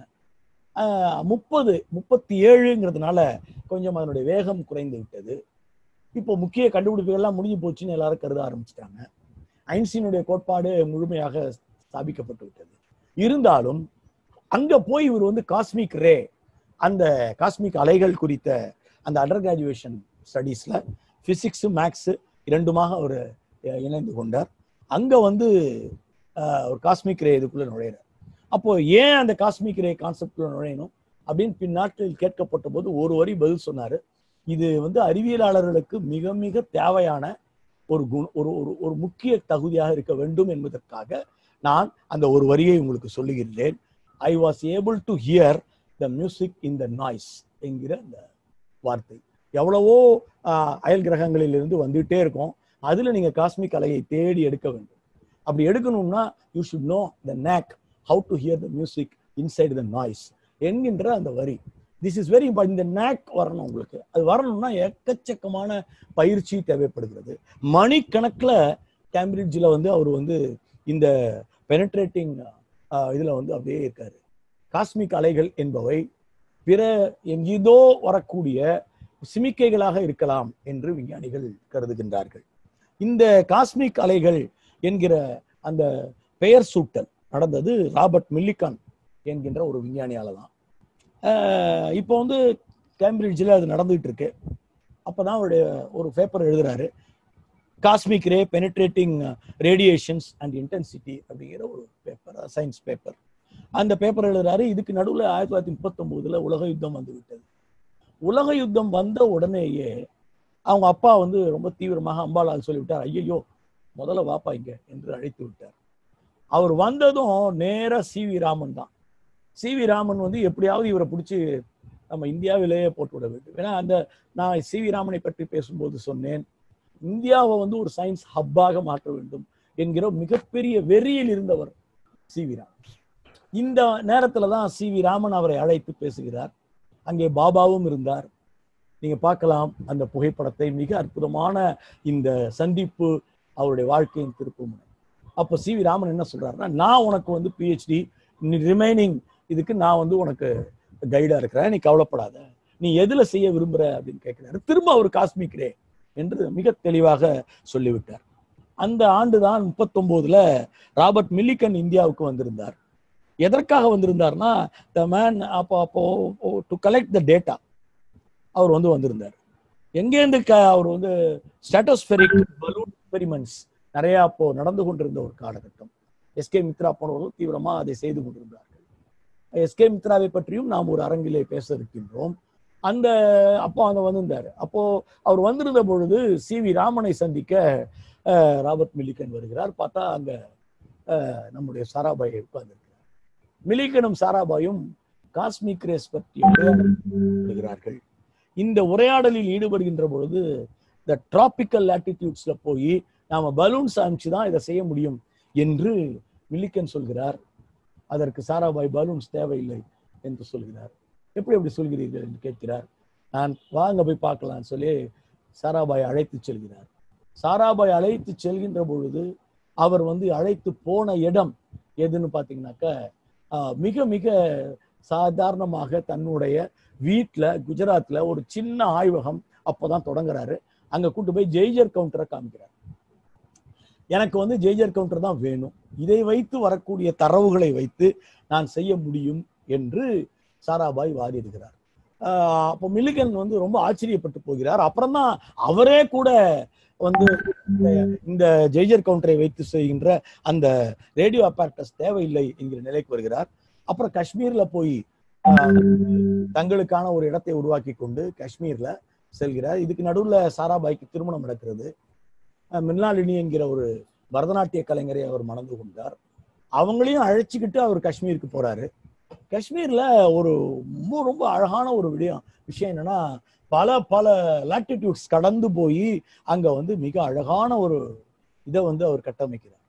முப்பது முப்பத்தி ஏழுங்கிறதுனால கொஞ்சம் அதனுடைய வேகம் குறைந்து விட்டது இப்போ முக்கிய கண்டுபிடிப்புகள்லாம் முடிஞ்சு போச்சுன்னு எல்லாரும் கருத ஆரம்பிச்சிட்டாங்க ஐன்ஸ்டீனுடைய கோட்பாடு முழுமையாக ஸ்தாபிக்கப்பட்டு விட்டது இருந்தாலும் அங்க போய் இவர் வந்து காஸ்மிக் ரே அந்த காஸ்மிக் அலைகள் குறித்த அந்த அண்டர் கிராஜுவேஷன் ஸ்டடீஸ்ல பிசிக்ஸ் மேக்ஸ் இரண்டுமாக அவர் அஹ், இணைந்து கொண்டார் அங்க வந்து அஹ், ஒரு காஸ்மிக் ரே இதுக்குள்ள நுழையிறார் அப்போ ஏன் அந்த காஸ்மிக் ரே கான்செப்ட்ல நுழையணும் அப்படின்னு பின்னாட்களில் கேட்கப்பட்ட போது ஒரு வரி பதில் சொன்னாரு இது வந்து அறிவியலாளர்களுக்கு மிக மிக தேவையான ஒரு குண ஒரு ஒரு ஒரு முக்கிய தகுதியாக இருக்க வேண்டும் என்பதற்காக நான் அந்த ஒரு வரியை உங்களுக்கு சொல்லுகின்றேன் I was able to hear the music in the noise என்கிற அந்த வார்த்தை எவ்வளவோ ஆஹ், அயல் கிரகங்களில் இருந்து வந்துட்டே இருக்கும் அதுல நீங்க காஸ்மிக் அலையை தேடி எடுக்க வேண்டும் அப்படி எடுக்கணும்னா you should know the knack how to hear the music inside the noise என்கின்ற அந்த வரி திஸ் இஸ் வெரி இம்பார்ட் இந்த நேக் வரணும் உங்களுக்கு அது வரணும்னா எக்கச்சக்கமான பயிற்சி தேவைப்படுகிறது மணிக்கணக்கில் கேம்பிரிட்ஜில் வந்து அவர் வந்து இந்த பெனட்ரேட்டிங் இதுல வந்து அப்படியே இருக்காரு காஸ்மிக் அலைகள் என்பவை பிற எங்கேதோ வரக்கூடிய சிமிக்கைகளாக இருக்கலாம் என்று விஞ்ஞானிகள் கருதுகின்றார்கள் இந்த காஸ்மிக் அலைகள் என்கிற அந்த பெயர் சூட்டல் நடந்தது ராபர்ட் மில்லிகான் என்கின்ற ஒரு விஞ்ஞானியால தான் ஆஹ் இப்போ வந்து கேம்பிரிட்ஜில் அது நடந்துகிட்டு இருக்கு அப்பதான் அவருடைய ஒரு பேப்பர் எழுதுறாரு cosmic ray penetrating radiations and intensity அப்படிங்கிற ஒரு பேப்பர் சயின்ஸ் பேப்பர் அந்த பேப்பர் எழுதுறாரு இதுக்கு நடுவில் ஆயிரத்தி தொள்ளாயிரத்தி முப்பத்தொன்பதுல உலக யுத்தம் வந்து விட்டது உலக யுத்தம் வந்த உடனேயே அவங்க அப்பா வந்து ரொம்ப தீவிரமாக அம்பாலால் சொல்லிவிட்டார் ஐயையோ முதல்ல வாப்பா இங்க என்று அழைத்து விட்டார் அவர் வந்ததும் நேரா சி வி ராமன் தான் சி வி ராமன் வந்து எப்படியாவது இவரை பிடிச்சி நம்ம இந்தியாவிலேயே போட்டு விட வேண்டும் ஏன்னா அந்த நான் சி வி ராமனை பற்றி பேசும்போது சொன்னேன் இந்தியாவை வந்து ஒரு சயின்ஸ் ஹப்பாக மாற்ற வேண்டும் என்கிற மிகப்பெரிய வெறியில் இருந்தவர் சி வி ராமன் இந்த நேரத்துல தான் சி வி ராமன் அவரை அழைத்து பேசுகிறார் அங்கே பாபாவும் இருந்தார் நீங்க பார்க்கலாம் அந்த புகைப்படத்தை மிக அற்புதமான இந்த சந்திப்பு அவருடைய வாழ்க்கையின் திருப்புமுனை அப்போ சி வி ராமன் என்ன சொல்றாருன்னா நான் உனக்கு வந்து பிஹெச்டி ரிமைனிங் இதுக்கு நான் வந்து உனக்கு கைடா இருக்கிறேன் நீ கவலைப்படாத நீ எதுல செய்ய விரும்புற அப்படின்னு கேட்கிறாரு திரும்ப அவர் காஸ்மிக் ரே என்று மிக தெளிவாக சொல்லிவிட்டார் அந்த ஆண்டு தான் முப்பத்தொன்பதுல ராபர்ட் மில்லிகன் இந்தியாவுக்கு வந்திருந்தார் எதற்காக வந்திருந்தார்னா த மேன் அப்போ அப்போ டு கலெக்ட் த டேட்டா அவர் வந்து வந்திருந்தார் எங்கேருந்து க அவர் வந்து ஸ்டாட்டோஸ்பெரிக் பலூன் எக்ஸ்பெரிமெண்ட்ஸ் நிறைய அப்போ நடந்து கொண்டிருந்த ஒரு காலகட்டம் எஸ்கே மித்ரா போனவர்கள் தீவிரமா அதை செய்து கொண்டிருந்தார்கள் எஸ்கே மித்ராவை பற்றியும் நாம் ஒரு அரங்கிலே பேச இருக்கின்றோம் அந்த அப்போ அங்க வந்திருந்தாரு அப்போ அவர் வந்திருந்த பொழுது சி வி ராமனை சந்திக்க அஹ், ராபர்ட் மில்லிகன் வருகிறார் பார்த்தா அங்க அஹ், நம்முடைய சாராபாய் உட்கார்ந்திருக்கிறார் மில்லிகனும் சாராபாயும் காஸ்மிக் ரேஸ் பற்றி உரையாடுகிறார்கள் இந்த உரையாடலில் ஈடுபடுகின்ற பொழுது இந்த டிராபிக்கல் லாட்டிடியூட்ஸ்ல போய் நாம பலூன்ஸ் அனுப்பிச்சு தான் இதை செய்ய முடியும் என்று மில்லிகன் சொல்கிறார் அதற்கு சாராபாய் பலூன்ஸ் தேவையில்லை என்று சொல்கிறார் எப்படி அப்படி சொல்கிறீர்கள் என்று கேட்கிறார் நான் வாங்க போய் பார்க்கலாம்னு சொல்லி சாராபாய் அழைத்து செல்கிறார் சாராபாய் அழைத்து செல்கின்ற பொழுது அவர் வந்து அழைத்து போன இடம் எதுன்னு பார்த்தீங்கன்னாக்கா ஆஹ், மிக மிக சாதாரணமாக தன்னுடைய வீட்ல குஜராத்ல ஒரு சின்ன ஆய்வகம் அப்போதான் தொடங்குறாரு அங்க கூட்டு போய் ஜெய்ஜர் கவுண்டரை காமிக்கிறார் எனக்கு வந்து ஜெய்ஜர் கவுண்டர் தான் வேணும் இதை வைத்து வரக்கூடிய தரவுகளை வைத்து நான் செய்ய முடியும் என்று சாராபாய் வாதிடுகிறார் ஆஹ் அப்போ மில்லிகன் வந்து ரொம்ப ஆச்சரியப்பட்டு போகிறார் அப்புறம் தான் அவரே கூட வந்து இந்த- இந்த ஜெய்ஜர் கவுண்டரை வைத்து செய்கின்ற அந்த ரேடியோ அப்பாரட்டஸ் தேவையில்லை என்கிற நிலைக்கு வருகிறார் அப்புறம் காஷ்மீர்ல போய் ஆஹ், தங்களுக்கான ஒரு இடத்தை உருவாக்கி கொண்டு காஷ்மீர்ல செல்கிறார் இதுக்கு நடுவுல சாராபாய்க்கு திருமணம் நடக்கிறது அஹ், மிர்னாலினி என்கிற ஒரு பரதநாட்டிய கலைஞரை அவர் மணந்து கொண்டார் அவங்களையும் அழைச்சிக்கிட்டு அவர் காஷ்மீருக்கு போறாரு காஷ்மீர்ல ஒரு ரொம்ப ரொம்ப அழகான ஒரு விடயம் விஷயம் என்னன்னா பல பல லாட்டிடியூட்ஸ் கடந்து போய் அங்க வந்து மிக அழகான ஒரு இதை வந்து அவர் கட்டமைக்கிறார்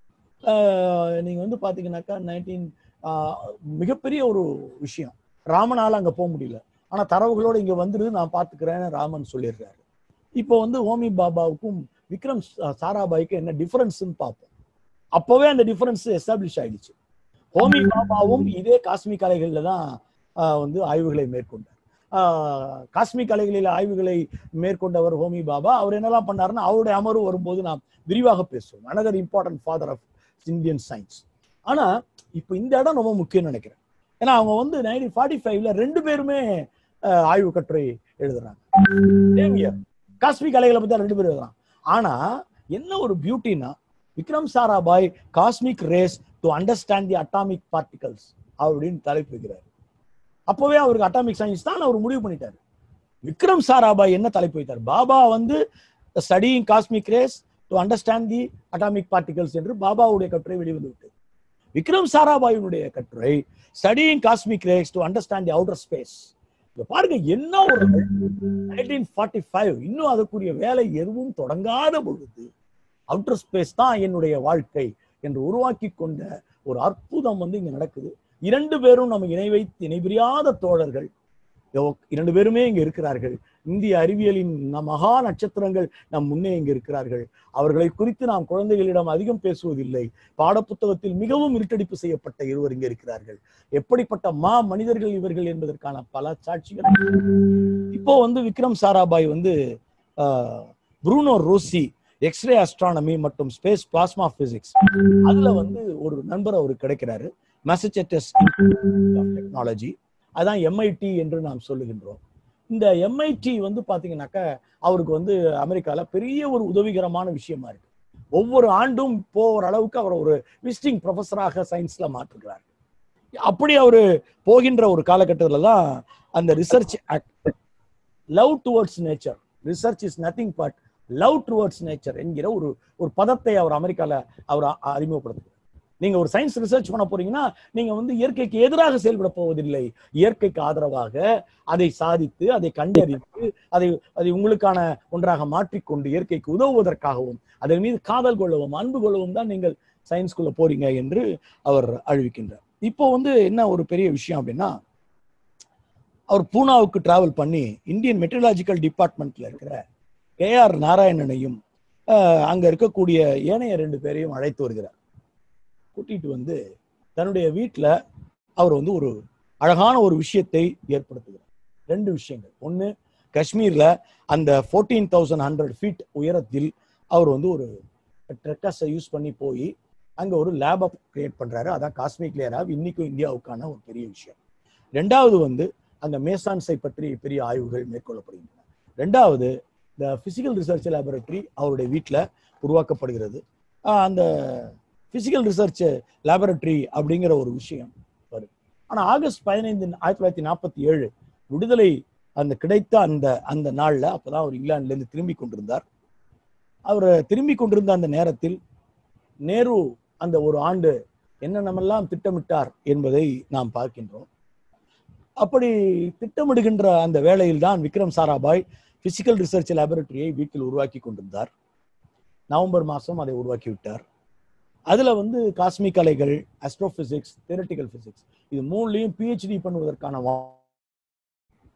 ஆஹ் நீங்க வந்து பாத்தீங்கன்னாக்கா நைன்டீன் மிகப்பெரிய ஒரு விஷயம் ராமனால அங்க போக முடியல ஆனா தரவுகளோட இங்க வந்துரு நான் பாத்துக்கிறேன்னு ராமன் சொல்லிடுறாரு இப்போ வந்து ஹோமி பாபாவுக்கும் விக்ரம் சா- சாராபாய்க்கும் என்ன டிஃபரன்ஸ்னு பார்ப்போம் அப்பவே அந்த டிஃபரன்ஸ் எஸ்டாப்ளிஷ் ஆயிடுச்சு ஹோமி பாபாவும் இதே காஸ்மிக் அலைகள்ல தான் ஆஹ் வந்து ஆய்வுகளை மேற்கொண்டார் ஆஹ் காஸ்மிக் அலைகளில் ஆய்வுகளை மேற்கொண்டவர் ஹோமி பாபா அவர் என்னெல்லாம் பண்ணாருன்னா அவருடைய அமர்வு வரும்போது நாம் விரிவாக பேசுவோம் another important father of Indian science ஆனா இப்போ இந்த இடம் ரொம்ப முக்கியம்னு நினைக்கிறேன் ஏன்னா அவங்க வந்து நைன்டீன் ஃபார்ட்டி ஃபைவ்ல ரெண்டு பேருமே ஆஹ் ஆய்வு கட்டுரை எழுதுறாங்க Same year. காஸ்மிக் அலைகளை பத்தி ரெண்டு பேரும் எழுதுறாங்க ஆனா என்ன ஒரு பியூட்டினா Vikram Sarabhai cosmic rays to understand the atomic particles அப்படின்னு தலைப்பு வைக்கிறார் அப்பவே அவருக்கு அட்டாமிக் சயின்ஸ் தான் அவர் முடிவு பண்ணிட்டாரு விக்ரம் சாராபாய் என்ன தலைப்பு வைத்தார் பாபா வந்து studying cosmic rays to understand the atomic particles என்று பாபாவுடைய கட்டுரை வெளிவந்து விட்டது விக்ரம் சாராபாயினுடைய கட்டுரை studying cosmic rays to understand the outer space இங்க பாருங்க என்ன ஒரு நைன்டீன் ஃபார்ட்டி ஃபைவ் இன்னும் அதற்குரிய வேலை எதுவும் தொடங்காத பொழுது அவுட்டர் ஸ்பேஸ் தான் என்னுடைய வாழ்க்கை என்று உருவாக்கி கொண்ட ஒரு அற்புதம் வந்து இங்க நடக்குது இரண்டு பேரும் நம்ம இணை வைத்து இணைபிரியாத தோழர்கள் இதோ இரண்டு பேருமே இங்க இருக்கிறார்கள் இந்திய அறிவியலின் நம் மகா நட்சத்திரங்கள் நம் முன்னே இங்க இருக்கிறார்கள் அவர்களை குறித்து நாம் குழந்தைகளிடம் அதிகம் பேசுவதில்லை பாடப்புத்தகத்தில் மிகவும் இருட்டடிப்பு செய்யப்பட்ட இருவர் இங்க இருக்கிறார்கள் எப்படிப்பட்ட மா மனிதர்கள் இவர்கள் என்பதற்கான பல சாட்சிகள் இப்போ வந்து விக்ரம் சாராபாய் வந்து ஆஹ், ப்ரூனோ ரோசி எக்ஸ்ரே அஸ்ட்ரானமி மற்றும் ஸ்பேஸ் பிளாஸ்மா பிசிக்ஸ் அதுல வந்து ஒரு நண்பர் அவருக்கு கிடைக்கிறாரு மெசச்செட்டஸ் டெக்னாலஜி அதான் எம்ஐடி என்று நாம் சொல்லுகின்றோம் இந்த எம்ஐடி வந்து பாத்தீங்கன்னாக்கா அவருக்கு வந்து அமெரிக்கால பெரிய ஒரு உதவிகரமான விஷயமா இருக்கு ஒவ்வொரு ஆண்டும் போகிற அளவுக்கு அவர் ஒரு விசிட்டிங் ப்ரொஃபஸராக சயின்ஸ்ல மாற்றுகிறார் அப்படி அவரு போகின்ற ஒரு காலகட்டத்துல தான் அந்த research act love towards nature research is nothing but love towards nature என்கிற ஒரு ஒரு பதத்தை அவர் அமெரிக்கால அவர் அ- அறிமுகப்படுத்துகிறார் நீங்க ஒரு சயின்ஸ் ரிசர்ச் பண்ண போறீங்கன்னா நீங்க வந்து இயற்கைக்கு எதிராக செயல்பட போவதில்லை இயற்கைக்கு ஆதரவாக அதை சாதித்து அதை கண்டறிந்து அதை அதை உங்களுக்கான ஒன்றாக மாற்றிக்கொண்டு இயற்கைக்கு உதவுவதற்காகவும் அதன் மீது காதல் கொள்ளவும் அன்பு கொள்ளவும் தான் நீங்கள் சயின்ஸ்குள்ள போறீங்க என்று அவர் அறிவிக்கின்றார் இப்போ வந்து என்ன ஒரு பெரிய விஷயம் அப்படின்னா அவர் பூனாவுக்கு டிராவல் பண்ணி இந்தியன் மெட்ரலாஜிக்கல் டிபார்ட்மெண்ட்ல இருக்கிற கே ஆர் நாராயணனையும் ஆஹ், அங்க இருக்கக்கூடிய ஏனைய ரெண்டு பேரையும் அழைத்து வருகிறார் கூட்டிட்டு வந்து தன்னுடைய வீட்டுல அவர் வந்து ஒரு அழகான ஒரு விஷயத்தை ஏற்படுத்துகிறார் ரெண்டு விஷயங்கள் ஒண்ணு காஷ்மீர்ல அந்த ஃபோர்டீன் தௌசண்ட் ஹண்ட்ரட் ஃபீட் உயரத்தில் அவர் வந்து ஒரு ட்ரெக்கஸை யூஸ் பண்ணி போய் அங்க ஒரு லேபை கிரியேட் பண்றாரு அதான் காஸ்மிக் லேப் இன்னைக்கும் இந்தியாவுக்கான ஒரு பெரிய விஷயம் ரெண்டாவது வந்து அங்க மேசான்ஸை பற்றி பெரிய ஆய்வுகள் மேற்கொள்ளப்படுகின்றன ரெண்டாவது இந்த பிசிக்கல் ரிசர்ச் லேபரட்டரி அவருடைய வீட்டில் உருவாக்கப்படுகிறது ஆஹ் அந்த பிசிக்கல் ரிசர்ச் லேபரட்டரி அப்படிங்கிற ஒரு விஷயம் வரும் ஆனா ஆகஸ்ட் பதினைந்து ஆயிரத்தி தொள்ளாயிரத்தி நாற்பத்தி ஏழு விடுதலை அந்த கிடைத்த அந்த அந்த நாள்ல அப்பதான் அவர் இங்கிலாந்துல இருந்து திரும்பி கொண்டிருந்தார் அவர் திரும்பி கொண்டிருந்த அந்த நேரத்தில் நேரு அந்த ஒரு ஆண்டு என்னென்னமெல்லாம் திட்டமிட்டார் என்பதை நாம் பார்க்கின்றோம் அப்படி திட்டமிடுகின்ற அந்த வேளையில் தான் விக்ரம் சாராபாய் பிசிக்கல் ரிசர்ச் லேபரட்டரியை வீட்டில் உருவாக்கி கொண்டிருந்தார் நவம்பர் மாதம் அதை உருவாக்கி விட்டார் அதுல வந்து காஸ்மிக் அலைகள் அஸ்ட்ரோபிசிக்ஸ் தியரட்டிக்கல் பிசிக்ஸ் இது மூணுலையும் பிஹெச்டி பண்ணுவதற்கான வா-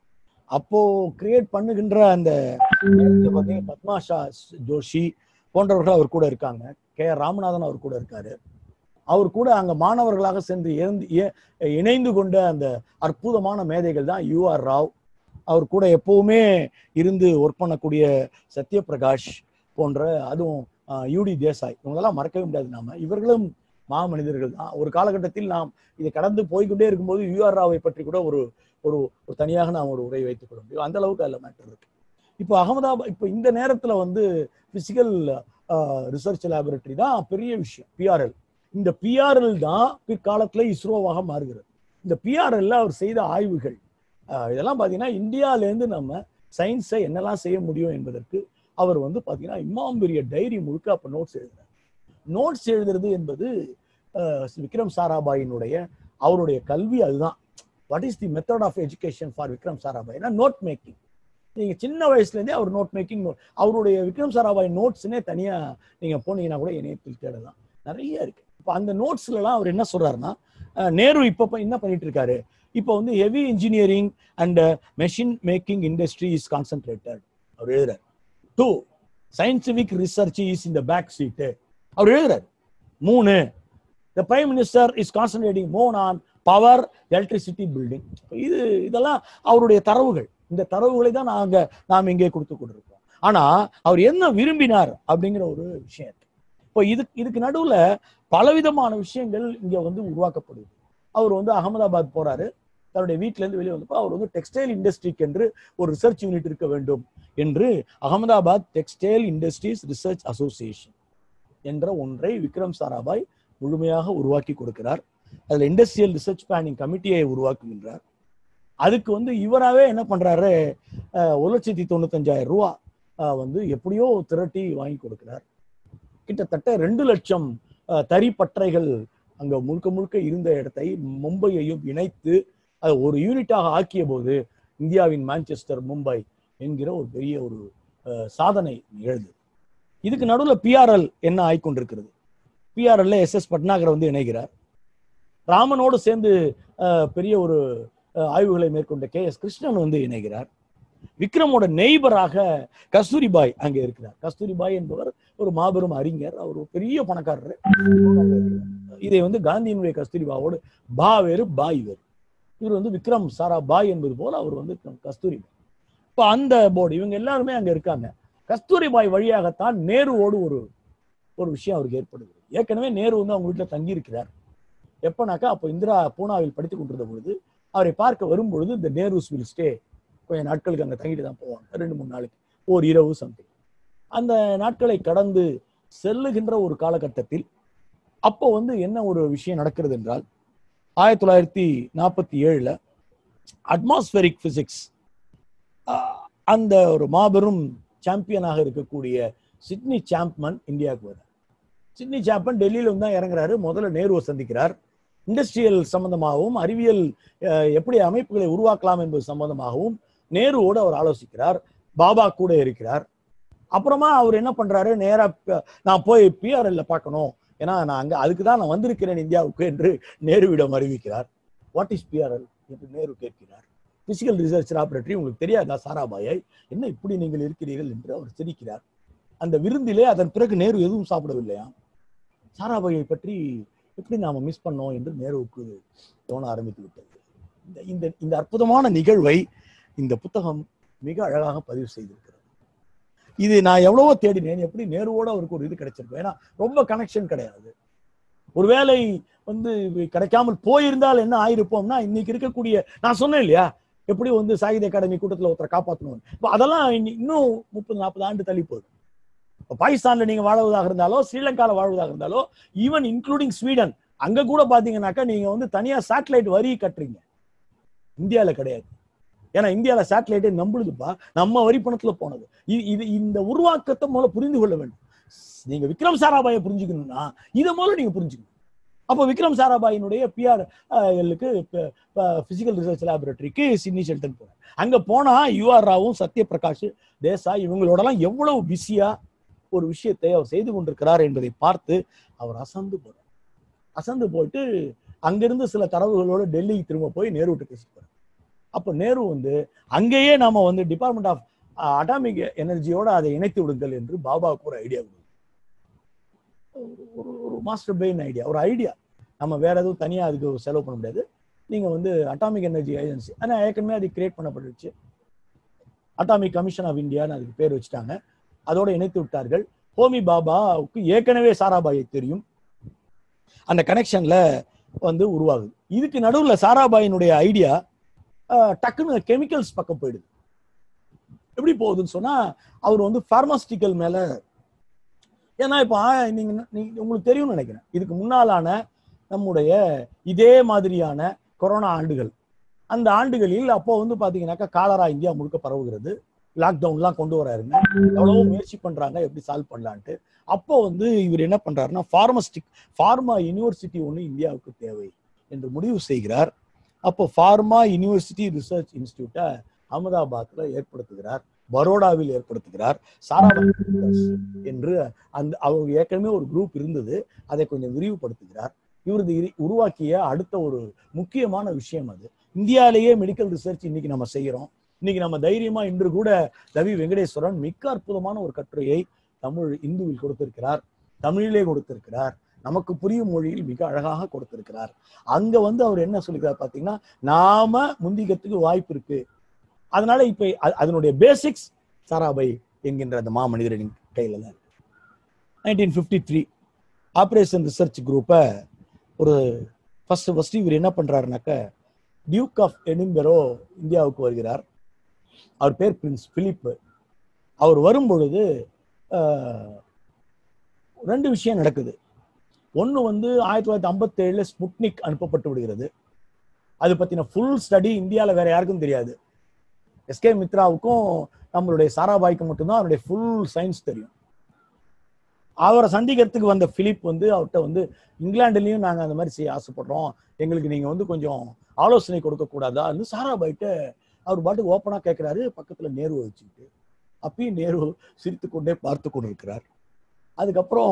அப்போ கிரியேட் பண்ணுகின்ற அந்த நேரத்துல பாத்தீங்கன்னா பத்மாஷா ஜோஷி போன்றவர்கள் அவர் கூட இருக்காங்க கே ஆர் ராமநாதன் அவர் கூட இருக்காரு அவர் கூட அங்க மாணவர்களாக சேர்ந்து இணைந்து- இ- இணைந்து கொண்ட அந்த அற்புதமான மேதைகள் தான் யூ ஆர் ராவ் அவர் கூட எப்பவுமே இருந்து ஒர்க் பண்ணக்கூடிய சத்யபிரகாஷ் போன்ற அதுவும் யூடி தேசாய் இவங்களெல்லாம் மறக்கவே முடியாது நாம இவர்களும் மாமனிதர்கள் தான் ஒரு காலகட்டத்தில் நாம் இதை கடந்து போய்க்கொண்டே இருக்கும்போது யூஆர் ராவை பற்றி கூட ஒரு ஒரு ஒரு தனியாக நாம் ஒரு உரை வைத்துக் கொள்ள முடியும் அந்த அளவுக்கு அதில் மேட்டர் இருக்கு இப்போ அகமதாபாத் இப்போ இந்த நேரத்துல வந்து பிசிக்கல் ரிசர்ச் லேபரட்டரி தான் பெரிய விஷயம் பிஆர்எல் இந்த பிஆர்எல் தான் பிற்காலத்துல இஸ்ரோவாக மாறுகிறது இந்த பிஆர்எல்ல அவர் செய்த ஆய்வுகள் ஆஹ் இதெல்லாம் பார்த்தீங்கன்னா இந்தியாவிலேருந்து நம்ம சயின்ஸை என்னெல்லாம் செய்ய முடியும் என்பதற்கு அவர் வந்து பார்த்தீங்கன்னா இம்மாம் பெரிய டைரி முழுக்க அப்போ நோட்ஸ் எழுதுறார் நோட்ஸ் எழுதுறது என்பது ஆஹ் விக்ரம் சாராபாயினுடைய அவருடைய கல்வி அதுதான் what is the method of education for Vikram சாராபாய்னா நோட் மேக்கிங் நீங்க சின்ன வயசுல இருந்தே அவர் நோட் மேக்கிங் அவருடைய விக்ரம் சாராபாய் நோட்ஸ்னே தனியா நீங்க போனீங்கன்னா கூட இணையத்தில் தேடலாம் நிறைய இருக்கு இப்போ அந்த நோட்ஸ்ல எல்லாம் அவர் என்ன சொல்றாருன்னா அஹ், நேரு இப்போ ப- என்ன பண்ணிட்டு இருக்காரு இப்போ வந்து heavy engineering and machine making industry is concentrated அவர் எழுதுறாரு டூ சயின்டிபிக் ரிசர்ச் இஸ் இந்த பேக் சீட்டு அவர் எழுதுறாரு மூணு the prime minister is concentrating more on power electricity building இது இதெல்லாம் அவருடைய தரவுகள் இந்த தரவுகளை தான் நாங்க நாம் இங்கே கொடுத்து கொண்டிருக்கோம் ஆனா அவர் என்ன விரும்பினார் அப்படிங்கிற ஒரு விஷயம் இருக்கு இப்போ இது இதுக்கு நடுவுல பலவிதமான விஷயங்கள் இங்க வந்து உருவாக்கப்படுது அவர் வந்து அகமதாபாத் போறாரு தன்னுடைய வீட்ல இருந்து வெளியே வந்தப்போ அவர் வந்து டெக்ஸ்டைல் இண்டஸ்ட்ரிக்கு என்று ஒரு ரிசர்ச் யூனிட் இருக்க வேண்டும் என்று Ahmedabad textile industries research association என்ற ஒன்றை விக்ரம் சாராபாய் முழுமையாக உருவாக்கி கொடுக்கிறார் அதுல இண்டஸ்ட்ரியல் ரிசர்ச் பிளானிங் கமிட்டியை உருவாக்குகின்றார் அதுக்கு வந்து இவராகவே என்ன பண்றாரு அஹ், ஒரு லட்சத்தி தொண்ணூத்தஞ்சாயிரம் ரூபா அஹ், வந்து எப்படியோ திரட்டி வாங்கி கொடுக்கிறார் கிட்டத்தட்ட ரெண்டு லட்சம் அஹ், தறி பட்டறைகள் அங்க முழுக்க முழுக்க இருந்த இடத்தை மும்பையையும் இணைத்து அதை ஒரு யூனிட்டாக ஆக்கிய போது இந்தியாவின் மான்செஸ்டர் மும்பை என்கிற ஒரு பெரிய ஒரு அஹ், சாதனை நிகழ்ந்தது இதுக்கு நடுவில் பிஆர்எல் என்ன ஆய்கொண்டிருக்கிறது பிஆர்எல்ல எஸ் எஸ் பட்னாகர் வந்து இணைகிறார் ராமனோடு சேர்ந்து அஹ், பெரிய ஒரு அஹ், ஆய்வுகளை மேற்கொண்ட கே எஸ் கிருஷ்ணன் வந்து இணைகிறார் விக்ரமோட நெய்பராக கஸ்தூரிபாய் அங்கே இருக்கிறார் கஸ்தூரிபாய் என்பவர் ஒரு மாபெரும் அறிஞர் அவர் ஒரு பெரிய பணக்காரர் இதை வந்து காந்தியினுடைய கஸ்தூரிபாவோடு பா வேறு பாய் வேறு இவர் வந்து விக்ரம் சாரா பாய் என்பது போல அவர் வந்து கஸ்தூரிபாய் இப்போ அந்த போர்டு இவங்க எல்லாருமே அங்க இருக்காங்க கஸ்தூரிபாய் வழியாகத்தான் நேருவோடு ஒரு ஒரு விஷயம் அவருக்கு ஏற்படுது ஏற்கனவே நேரு வந்து அவங்க வீட்டில் தங்கி இருக்கிறார் எப்பனாக்கா அப்போ இந்திரா பூனாவில் படித்துக் கொண்டிருந்த பொழுது அவரை பார்க்க வரும்பொழுது இந்த நேருஸ் வில் ஸ்டே கொஞ்ச நாட்களுக்கு அங்கே தங்கிட்டு தான் போவாங்க ரெண்டு மூணு நாளைக்கு ஒரு இரவு சம்திங் அந்த நாட்களை கடந்து செல்லுகின்ற ஒரு காலகட்டத்தில் அப்போ வந்து என்ன ஒரு விஷயம் நடக்கிறது என்றால் ஆயிரத்தி தொள்ளாயிரத்தி நாற்பத்தி ஏழுல அட்மாஸ்பெரிக் பிசிக்ஸ் அந்த ஒரு மாபெரும் சாம்பியனாக இருக்கக்கூடிய சிட்னி சாம்ப்மன் இந்தியாவுக்கு வர்றார் சிட்னி சாம்ப்மன் டெல்லியில வந்து தான் இறங்குறாரு முதல்ல நேருவை சந்திக்கிறார் இண்டஸ்ட்ரியல் சம்பந்தமாகவும் அறிவியல் அஹ், எப்படி அமைப்புகளை உருவாக்கலாம் என்பது சம்பந்தமாகவும் நேருவோடு அவர் ஆலோசிக்கிறார் பாபா கூட இருக்கிறார் அப்புறமா அவர் என்ன பண்றாரு நேரா ப- நான் போய் பிஆர்எல்ல பார்க்கணும் ஏன்னா நான் அங்க அதுக்கு தான் நான் வந்திருக்கிறேன் இந்தியாவுக்கு என்று நேருவிடம் அறிவிக்கிறார் வாட் இஸ் பிஆர்எல் என்று நேரு கேட்கிறார் பிசிக்கல் ரிசர்ச் லாபரேட்டரி உங்களுக்கு தெரியாதா சாராபாயை என்ன இப்படி நீங்கள் இருக்கிறீர்கள் என்று அவர் சிரிக்கிறார் அந்த விருந்திலே அதன் பிறகு நேரு எதுவும் சாப்பிடவில்லையா சாராபாயை பற்றி எப்படி நாம மிஸ் பண்ணோம் என்று நேருவுக்கு தோண ஆரம்பித்து விட்டது இந்த இந்த இந்த அற்புதமான நிகழ்வை இந்த புத்தகம் மிக அழகாக பதிவு செய்திருக்கிறது இது நான் எவ்வளவோ தேடினேன் எப்படி நேருவோட அவருக்கு ஒரு இது கிடைச்சிருக்கும் ஏன்னா ரொம்ப கனெக்ஷன் கிடையாது ஒருவேளை வந்து இது கிடைக்காமல் போயிருந்தால் என்ன ஆயிருப்போம்னா இன்னைக்கு இருக்கக்கூடிய நான் சொன்னேன் இல்லையா எப்படி வந்து சாகித்ய அகாடமி கூட்டத்துல ஒருத்தரை காப்பாற்றணும் இப்போ அதெல்லாம் இன்னி- இன்னும் முப்பது நாற்பது ஆண்டு தள்ளி போகுது இப்போ பாகிஸ்தான்ல நீங்க வாழ்வதாக இருந்தாலோ ஸ்ரீலங்கால வாழ்வதாக இருந்தாலோ ஈவன் இன்க்ளூடிங் ஸ்வீடன் அங்க கூட பாத்தீங்கன்னாக்கா நீங்க வந்து தனியா சேட்டலைட் வரி கட்டுறீங்க இந்தியால கிடையாது ஏன்னா இந்தியால சேட்டலைட்டே நம்புதுப்பா நம்ம வரி பணத்துல போனது இது இது இந்த உருவாக்கத்தை முதல்ல புரிந்து கொள்ள வேண்டும் நீங்க விக்ரம் சாராபாயை புரிஞ்சுக்கணும்னா இதை முதல்ல நீங்க புரிஞ்சுக்கணும் அப்போ விக்ரம் சாராபாயினுடைய பிஆர் எல்லுக்கு பிசிக்கல் ரிசர்ச் லேபரேட்டரிக்கு சிட்னி ஷெல்டன் போறார் அங்க போனா யூஆர் ராவும் சத்யபிரகாஷ் தேசாய் இவங்களோடலாம் எவ்வளவு பிஸியா ஒரு விஷயத்தை அவர் செய்து கொண்டிருக்கிறார் என்பதை பார்த்து அவர் அசந்து போறார் அசந்து போயிட்டு அங்கிருந்து சில தரவுகளோட டெல்லிக்கு திரும்ப போய் நேருவிட்டு பேசிட்டு போறார் அப்போ நேரு வந்து அங்கேயே நாம வந்து டிபார்ட்மெண்ட் ஆஃப் அட்டாமிக் எனர்ஜியோட அதை இணைத்து விடுங்கள் என்று பாபாவுக்கு ஒரு ஐடியா ஒரு ஒரு மாஸ்டர் பிரெயின் ஐடியா ஒரு ஐடியா நம்ம வேற எதுவும் தனியா அதுக்கு செலவு பண்ண முடியாது நீங்க வந்து அட்டாமிக் எனர்ஜி ஏஜென்சி ஆனால் ஏற்கனவே அது கிரியேட் பண்ணப்பட்டுருச்சு அட்டாமிக் கமிஷன் ஆஃப் இந்தியான்னு அதுக்கு பேர் வச்சுட்டாங்க அதோட இணைத்து விட்டார்கள் ஹோமி பாபாவுக்கு ஏற்கனவே சாராபாயை தெரியும் அந்த கனெக்ஷன்ல வந்து உருவாகுது இதுக்கு நடுவுல சாராபாயினுடைய ஐடியா டக்குன்னு கெமிக்கல்ஸ் பக்கம் போயிடுது எப்படி போகுதுன்னு சொன்னா அவர் வந்து பார்மாஸ்டிக்கல் மேல ஏன்னா இப்போ நீங்க நீங்க உங்களுக்கு தெரியும்னு நினைக்கிறேன் இதுக்கு முன்னாலான நம்முடைய இதே மாதிரியான கொரோனா ஆண்டுகள் அந்த ஆண்டுகளில் அப்போ வந்து பாத்தீங்கன்னாக்கா காலரா இந்தியா முழுக்க பரவுகிறது லாக்டவுன்லாம் கொண்டு வராருங்க எவ்வளவோ முயற்சி பண்றாங்க எப்படி சால்வ் பண்ணலான்ட்டு அப்போ வந்து இவர் என்ன பண்றாருன்னா ஃபார்மஸ்டிக் ஃபார்மா யூனிவர்சிட்டி ஒன்று இந்தியாவுக்கு தேவை என்று முடிவு செய்கிறார் அப்போ ஃபார்மா யூனிவர்சிட்டி ரிசர்ச் இன்ஸ்டியூட்டை அகமதாபாத்ல ஏற்படுத்துகிறார் பரோடாவில் ஏற்படுத்துகிறார் சாராபாய் என்று அந்த அவங்க ஏற்கனவே ஒரு குரூப் இருந்தது அதை கொஞ்சம் விரிவுபடுத்துகிறார் இவரது உருவாக்கிய அடுத்த ஒரு முக்கியமான விஷயம் அது இந்தியாலேயே மெடிக்கல் ரிசர்ச் இன்னைக்கு நம்ம செய்யறோம் இன்னைக்கு நம்ம தைரியமா இன்று கூட ரவி வெங்கடேஸ்வரன் மிக்க அற்புதமான ஒரு கட்டுரையை தமிழ் இந்துவில் கொடுத்திருக்கிறார் தமிழிலே கொடுத்திருக்கிறார் நமக்கு புரியும் மொழியில் மிக அழகாக கொடுத்திருக்கிறார் அங்க வந்து அவர் என்ன சொல்லிக்கிறார் பாத்தீங்கன்னா நாம முந்திகத்துக்கு வாய்ப்பு இருக்கு அதனால இப்ப அதனுடைய பேசிக்ஸ் சாராபாய் என்கின்ற அந்த மாமனிதரின் கையில தான் இருக்கு nineteen fifty three operation research குரூப்பை ஒரு ஃபர்ஸ்ட் ஃபர்ஸ்ட் இவர் என்ன பண்றாருனாக்க டியூக் ஆஃப் எனிம்பெரோ இந்தியாவுக்கு வருகிறார் அவர் பேர் பிரின்ஸ் பிலிப் அவர் வரும் பொழுது ரெண்டு விஷயம் நடக்குது ஒன்று வந்து ஆயிரத்தி தொள்ளாயிரத்தி ஐம்பத்தி ஏழுல ஸ்புட்னிக் அனுப்பப்பட்டு விடுகிறது அது பத்தின ஃபுல் ஸ்டடி இந்தியாவில் வேற யாருக்கும் தெரியாது எஸ்கே மித்ராவுக்கும் நம்மளுடைய சாராபாய்க்கு மட்டும்தான் அவருடைய ஃபுல் சயின்ஸ் தெரியும் அவரை சந்திக்கிறதுக்கு வந்த பிலிப் வந்து அவர்கிட்ட வந்து இங்கிலாந்துலயும் நாங்க அந்த மாதிரி செய்ய ஆசைப்படுறோம் எங்களுக்கு நீங்க வந்து கொஞ்சம் ஆலோசனை கொடுக்க கூடாதா வந்து சாராபாய்கிட்ட அவர் பாட்டுக்கு ஓப்பனா கேட்கிறாரு பக்கத்துல நேரு வச்சுக்கிட்டு அப்பயும் நேரு சிரித்து கொண்டே பார்த்து கொண்டு இருக்கிறார் அதுக்கப்புறம்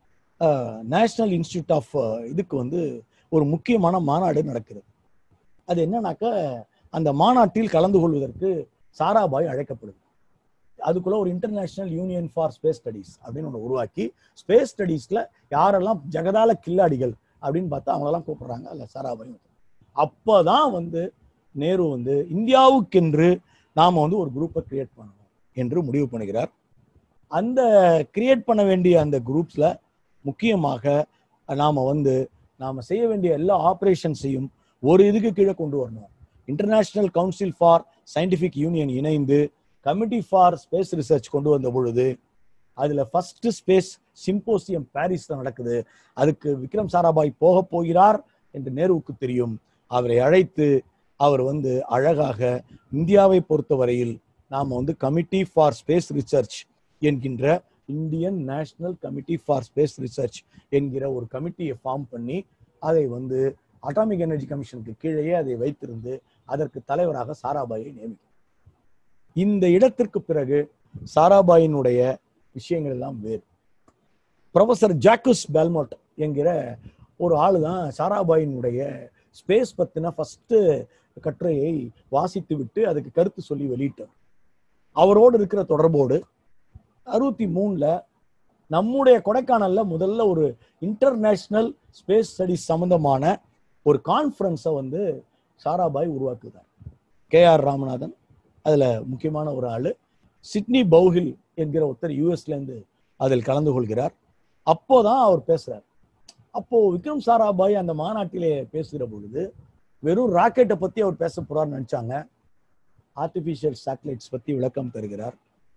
நேஷனல் இன்ஸ்டியூட் ஆஃப் இதுக்கு வந்து ஒரு முக்கியமான மாநாடு நடக்கிறது அது என்னன்னாக்க அந்த மாநாட்டில் கலந்து கொள்வதற்கு சாராபாய் அழைக்கப்படுது அதுக்குள்ள ஒரு international union for space studies அப்படின்னு ஒன்று உருவாக்கி ஸ்பேஸ் ஸ்டடீஸ்ல யாரெல்லாம் ஜெகதால கில்லாடிகள் அப்படின்னு பார்த்தா அவங்களெல்லாம் கூப்பிடுறாங்க அல்ல சாராபாய் அப்போதான் வந்து நேரு வந்து இந்தியாவுக்கென்று நாம வந்து ஒரு குரூப்பை கிரியேட் பண்ணணும் என்று முடிவு பண்ணுகிறார் அந்த கிரியேட் பண்ண வேண்டிய அந்த குரூப்ஸ்ல முக்கியமாக நாம வந்து நாம செய்ய வேண்டிய எல்லா ஆப்ரேஷன்ஸையும் ஒரு இதுக்கு கீழே கொண்டு வரணும் international council for scientific union இணைந்து கமிட்டி ஃபார் ஸ்பேஸ் ரிசர்ச் கொண்டு வந்த பொழுது அதுல ஃபர்ஸ்ட் ஸ்பேஸ் சிம்போசியம் பாரிஸ்ல நடக்குது அதுக்கு விக்ரம் சாராபாய் போக போகிறார் என்று நேருவுக்கு தெரியும் அவரை அழைத்து அவர் வந்து அழகாக இந்தியாவை பொறுத்தவரையில் நாம வந்து கமிட்டி ஃபார் ஸ்பேஸ் ரிசர்ச் என்கின்ற Indian national committee for space research என்கிற ஒரு கமிட்டியை ஃபார்ம் பண்ணி அதை வந்து அட்டாமிக் எனர்ஜி கமிஷனுக்கு கீழேயே அதை வைத்திருந்து அதற்கு தலைவராக சாராபாயை நியமிக்கும் இந்த இடத்திற்கு பிறகு சாராபாயினுடைய விஷயங்கள் எல்லாம் வேறு ப்ரொஃபசர் ஜாக்குஸ் பெல்மோட் என்கிற ஒரு ஆளு தான் சாராபாயினுடைய ஸ்பேஸ் பத்தின ஃபர்ஸ்ட் கட்டுரையை வாசித்து விட்டு அதுக்கு கருத்து சொல்லி வெளியிட்டார் அவரோடு இருக்கிற தொடர்போடு அறுபத்தி மூணுல நம்முடைய கொடைக்கானல்ல முதல்ல ஒரு இன்டர்நேஷனல் ஸ்பேஸ் ஸ்டடிஸ் சம்பந்தமான ஒரு கான்ஃபரன்ஸை வந்து சாராபாய் உருவாக்குகிறார் கே ஆர் ராமநாதன் அதுல முக்கியமான ஒரு ஆளு சிட்னி பௌஹில் என்கிற ஒருத்தர் யூஎஸ்ல இருந்து அதில் கலந்து கொள்கிறார் அப்போதான் அவர் பேசுறார் அப்போ விக்ரம் சாராபாய் அந்த மாநாட்டிலே பேசுகிற பொழுது வெறும் ராக்கெட்டை பத்தி அவர் பேச போறார்னு நினைச்சாங்க ஆர்டிபிஷியல் சேட்டலைட்ஸ் பத்தி விளக்கம் தருகிறார்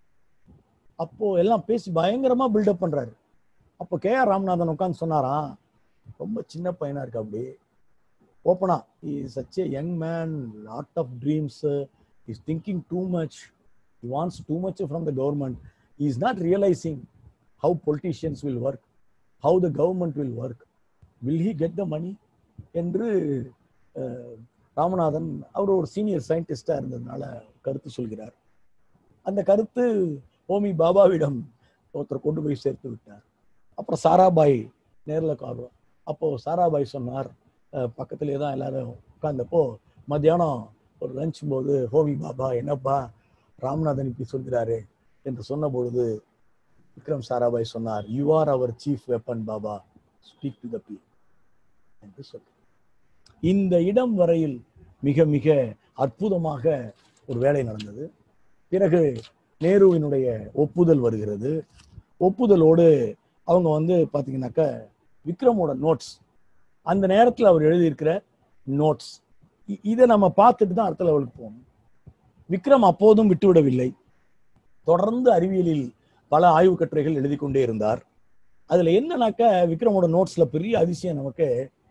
அப்போ எல்லாம் பேசி பயங்கரமா பில்டப் பண்றாரு அப்போ கே ஆர் ராமநாதன் உட்காந்து சொன்னாராம் ரொம்ப சின்ன பையனா இருக்கு அப்படி ஓப்பனா is such a young man lot of dreams is thinking too much he wants too much from the government he is not realizing how politicians will work how the government will work will he get the money என்று ராமநாதன் அவர் ஒரு senior சயின்டிஸ்டா இருந்ததுனால கருத்து சொல்கிறார் அந்த கருத்து ஹோமி பாபாவிடம் ஒருத்தர் கொண்டு போய் சேர்த்து விட்டார் அப்புறம் சாராபாய் நேரில் காடுறோம் அப்போ சாராபாய் சொன்னார் பக்கத்திலே தான் எல்லாரும் உட்கார்ந்தப்போ மத்தியானம் ஒரு லஞ்ச் போது ஹோமி பாபா என்னப்பா ராம்நாதன் இப்படி சொல்கிறாரு என்று சொன்ன பொழுது விக்ரம் சாராபாய் சொன்னார் you are our chief weapon Bhabha speak to the be என்று சொன்னார் இந்த இடம் வரையில் மிக மிக அற்புதமாக ஒரு வேலை நடந்தது பிறகு நேருவினுடைய ஒப்புதல் வருகிறது ஒப்புதலோடு அவங்க வந்து பார்த்தீங்கன்னாக்கா விக்ரமோட நோட்ஸ் அந்த நேரத்தில் அவர் எழுதியிருக்கிற நோட்ஸ் இதை நம்ம பார்த்துட்டு தான் அடுத்த லெவலுக்கு போகணும் விக்ரம் அப்போதும் விட்டுவிடவில்லை தொடர்ந்து அறிவியலில் பல ஆய்வு கட்டுரைகள் எழுதி கொண்டே இருந்தார் அதுல என்னன்னாக்க விக்ரமோட நோட்ஸ்ல பெரிய அதிசயம் நமக்கு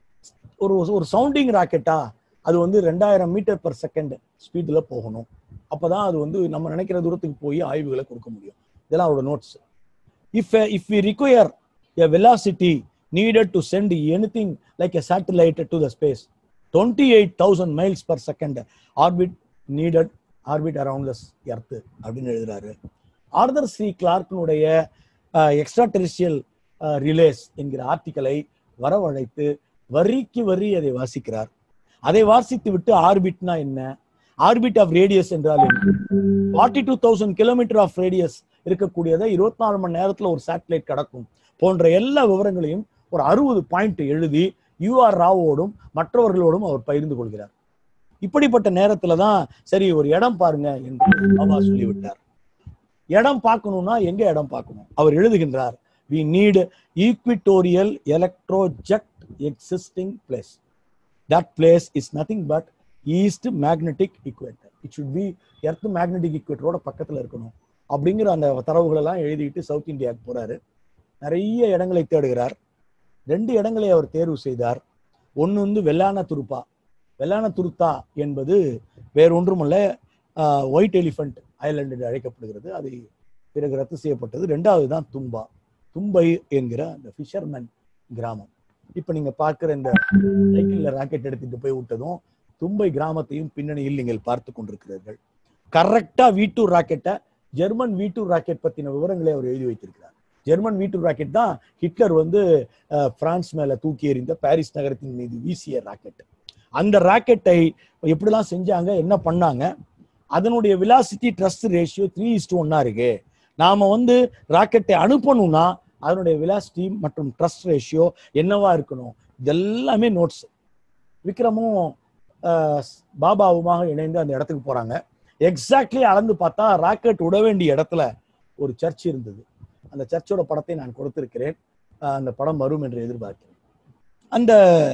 ஒரு ஒரு சவுண்டிங் ராக்கெட்டா அது வந்து ரெண்டாயிரம் மீட்டர் பர் செகண்ட் ஸ்பீட்ல போகணும் அப்பதான் அது வந்து நம்ம நினைக்கிற தூரத்துக்கு போய் ஆய்வுகளை கொடுக்க முடியும் இதெல்லாம் அவரோட notes if if we require a velocity needed to send anything like a satellite to the space twenty eight thousand miles per second orbit needed orbit around the earth அப்படின்னு எழுதுறாரு ஆர்தர் சி கிளார்க்கினுடைய extraterrestrial relays என்கிற ஆர்டிக்கலை வரவழைத்து வரிக்கு வரி அதை வாசிக்கிறார் அதை வாசித்து விட்டு ஆர்பிட்னா என்ன ஆர்பிட் ஆஃப் ரேடியஸ் என்றால் என்ன forty two thousand kilometre of radius இருக்கக்கூடியதை இருபத்தி நாலு மணி நேரத்துல ஒரு சேட்டலைட் கடக்கும் போன்ற எல்லா விவரங்களையும் ஒரு அறுபது பாயிண்ட் எழுதி யூஆர் ராவோடும் மற்றவர்களோடும் அவர் பகிர்ந்து கொள்கிறார் இப்படிப்பட்ட நேரத்துல தான் சரி ஒரு இடம் பாருங்க என்று பாபா சொல்லிவிட்டார் இடம் பார்க்கணும்னா எங்க இடம் பார்க்கணும் அவர் எழுதுகின்றார் we need equatorial electrojet existing place that place is nothing but east magnetic equator it should be earth magnetic இக்குவேட்டரோட பக்கத்துல இருக்கணும் அப்படிங்கிற அந்த தரவுகள் எல்லாம் எழுதிட்டு சவுத் இந்தியாவுக்கு போறாரு நிறைய இடங்களை தேடுகிறார் ரெண்டு இடங்களை அவர் தேர்வு செய்தார் ஒன்று வந்து வெள்ளான துருப்பா வெள்ளான துருத்தா என்பது வேறொன்றுமல்ல ஒயிட் எலிஃபண்ட் ஐலண்ட் என்று அழைக்கப்படுகிறது அது பிறகு ரத்து செய்யப்பட்டது ரெண்டாவது தான் தும்பா தும்பை என்கிற அந்த ஃபிஷர்மேன் கிராமம் இப்போ நீங்க பார்க்குற இந்த சைக்கிளில் ராக்கெட் எடுத்துட்டு போய் விட்டதும் தும்பை கிராமத்தையும் பின்னணியில் நீங்கள் பார்த்து கொண்டிருக்கிறீர்கள் கரெக்டா வி டூ ராக்கெட்டை ஜெர்மன் வி டூ ராக்கெட் பத்தின விவரங்களை அவர் எழுதி வைத்திருக்கிறார் ஜெர்மன் வி டூ ராக்கெட் தான் ஹிட்லர் வந்து பிரான்ஸ் மேல தூக்கி எறிந்த பாரிஸ் நகரத்தின் மீது வீசிய ராக்கெட் அந்த ராக்கெட்டை எப்படிலாம் செஞ்சாங்க என்ன பண்ணாங்க அதனுடைய velocity thrust ratio three is to ஒன்னா இருக்கு நாம வந்து ராக்கெட்டை அனுப்பணும்னா அதனுடைய விலாசிட்டி மற்றும் ட்ரஸ்ட் ரேஷியோ என்னவா இருக்கணும் இதெல்லாமே நோட்ஸ் விக்ரமும் பாபாவுமாக இணைந்து அந்த இடத்துக்கு போறாங்க எக்ஸாக்ட்லி அளந்து பார்த்தா ராக்கெட் விட வேண்டிய இடத்துல ஒரு சர்ச் இருந்தது அந்த சர்ச்சோட படத்தை நான் கொடுத்திருக்கிறேன் அந்த படம் வரும் என்று எதிர்பார்க்கிறேன் அந்த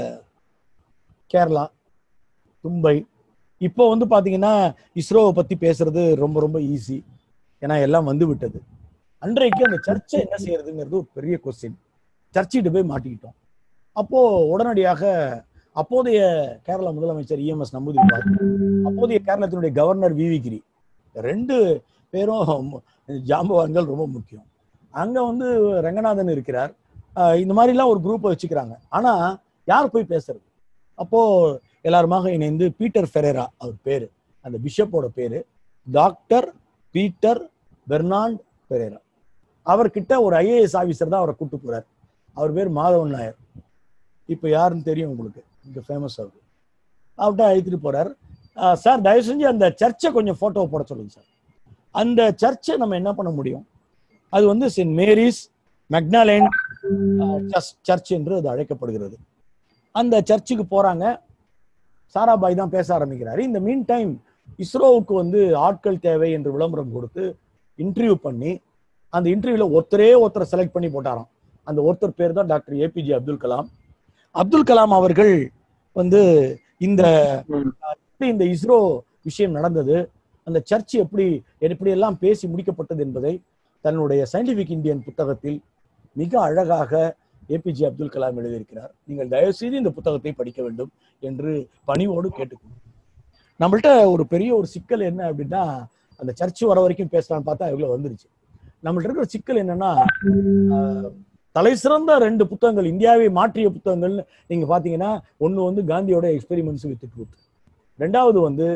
கேரளா தும்பை இப்போ வந்து பாத்தீங்கன்னா இஸ்ரோவை பத்தி பேசுறது ரொம்ப ரொம்ப ஈஸி ஏன்னா எல்லாம் வந்து விட்டது அன்றைக்கு அந்த சர்ச்சை என்ன செய்யறதுங்கிறது ஒரு பெரிய கொஸ்டின் சர்ச்சிட்டு போய் மாட்டிக்கிட்டோம் அப்போ உடனடியாக அப்போதைய கேரள முதலமைச்சர் இஎம்எஸ் நம்பூதிரி அப்போதைய கேரளத்தினுடைய கவர்னர் விவி கிரி ரெண்டு பேரும் ஜாம்பவான்கள் ரொம்ப முக்கியம் அங்க வந்து ரங்கநாதன் இருக்கிறார் இந்த மாதிரிலாம் ஒரு குரூப்பை வச்சுக்கிறாங்க ஆனா யார் போய் பேசுறது அப்போ எல்லாருமாக இணைந்து பீட்டர் ஃபெரேரா அவர் பேரு அந்த பிஷப்போட பேரு டாக்டர் பீட்டர் பெர்னாண்ட் பெரேரா அவர்கிட்ட ஒரு ஐஏஎஸ் ஆபீசர் தான் அவரை கூட்டு போறார் அவர் பேர் மாதவன் நாயர் இப்போ யாருன்னு தெரியும் உங்களுக்கு இங்க ஃபேமஸ் அவர் அவர்கிட்ட அழைத்துட்டு போறார் சார் தயவு செஞ்சு அந்த சர்ச்சை கொஞ்சம் போட்டோ போட சொல்லுங்க சார் அந்த சர்ச்சை நம்ம என்ன பண்ண முடியும் அது வந்து சென்ட் மேரிஸ் மெக்னாலேண்ட் சர்ச் என்று அது அழைக்கப்படுகிறது அந்த சர்ச்சுக்கு போறாங்க சாராபாய் தான் பேச ஆரம்பிக்கிறாரு இந்த மீன் டைம் இஸ்ரோவுக்கு வந்து ஆட்கள் தேவை என்று விளம்பரம் கொடுத்து இன்டர்வியூ பண்ணி அந்த இன்டர்வியூல ஒருத்தரே ஒருத்தரை செலக்ட் பண்ணி போட்டாராம் அந்த ஒருத்தர் பேர் தான் டாக்டர் ஏபிஜே அப்துல் கலாம் அப்துல் கலாம் அவர்கள் வந்து இந்த இந்த இஸ்ரோ விஷயம் நடந்தது அந்த சர்ச் எப்படி எப்படி எல்லாம் பேசி முடிக்கப்பட்டது என்பதை தன்னுடைய சயின்டிபிக் இந்தியன் புத்தகத்தில் மிக அழகாக ஏபிஜே அப்துல் கலாம் எழுதியிருக்கிறார் நீங்கள் தயவுசெய்து இந்த புத்தகத்தை படிக்க வேண்டும் என்று பணிவோடு கேட்டுக்கொள்ளும் நம்மள்ட்ட ஒரு பெரிய ஒரு சிக்கல் என்ன அப்படின்னா அந்த சர்ச் வர வரைக்கும் பேசலாம்னு பார்த்தா இவ்வளவு வந்துருச்சு நம்மள்ட்ட இருக்கிற சிக்கல் என்னன்னா தலை சிறந்த ரெண்டு புத்தகங்கள் இந்தியாவை மாற்றிய புத்தகங்கள் நீங்க பாத்தீங்கன்னா ஒண்ணு வந்து காந்தியோட எக்ஸ்பெரிமெண்ட்ஸ் வித் ட்ரூத் ரெண்டாவது வந்து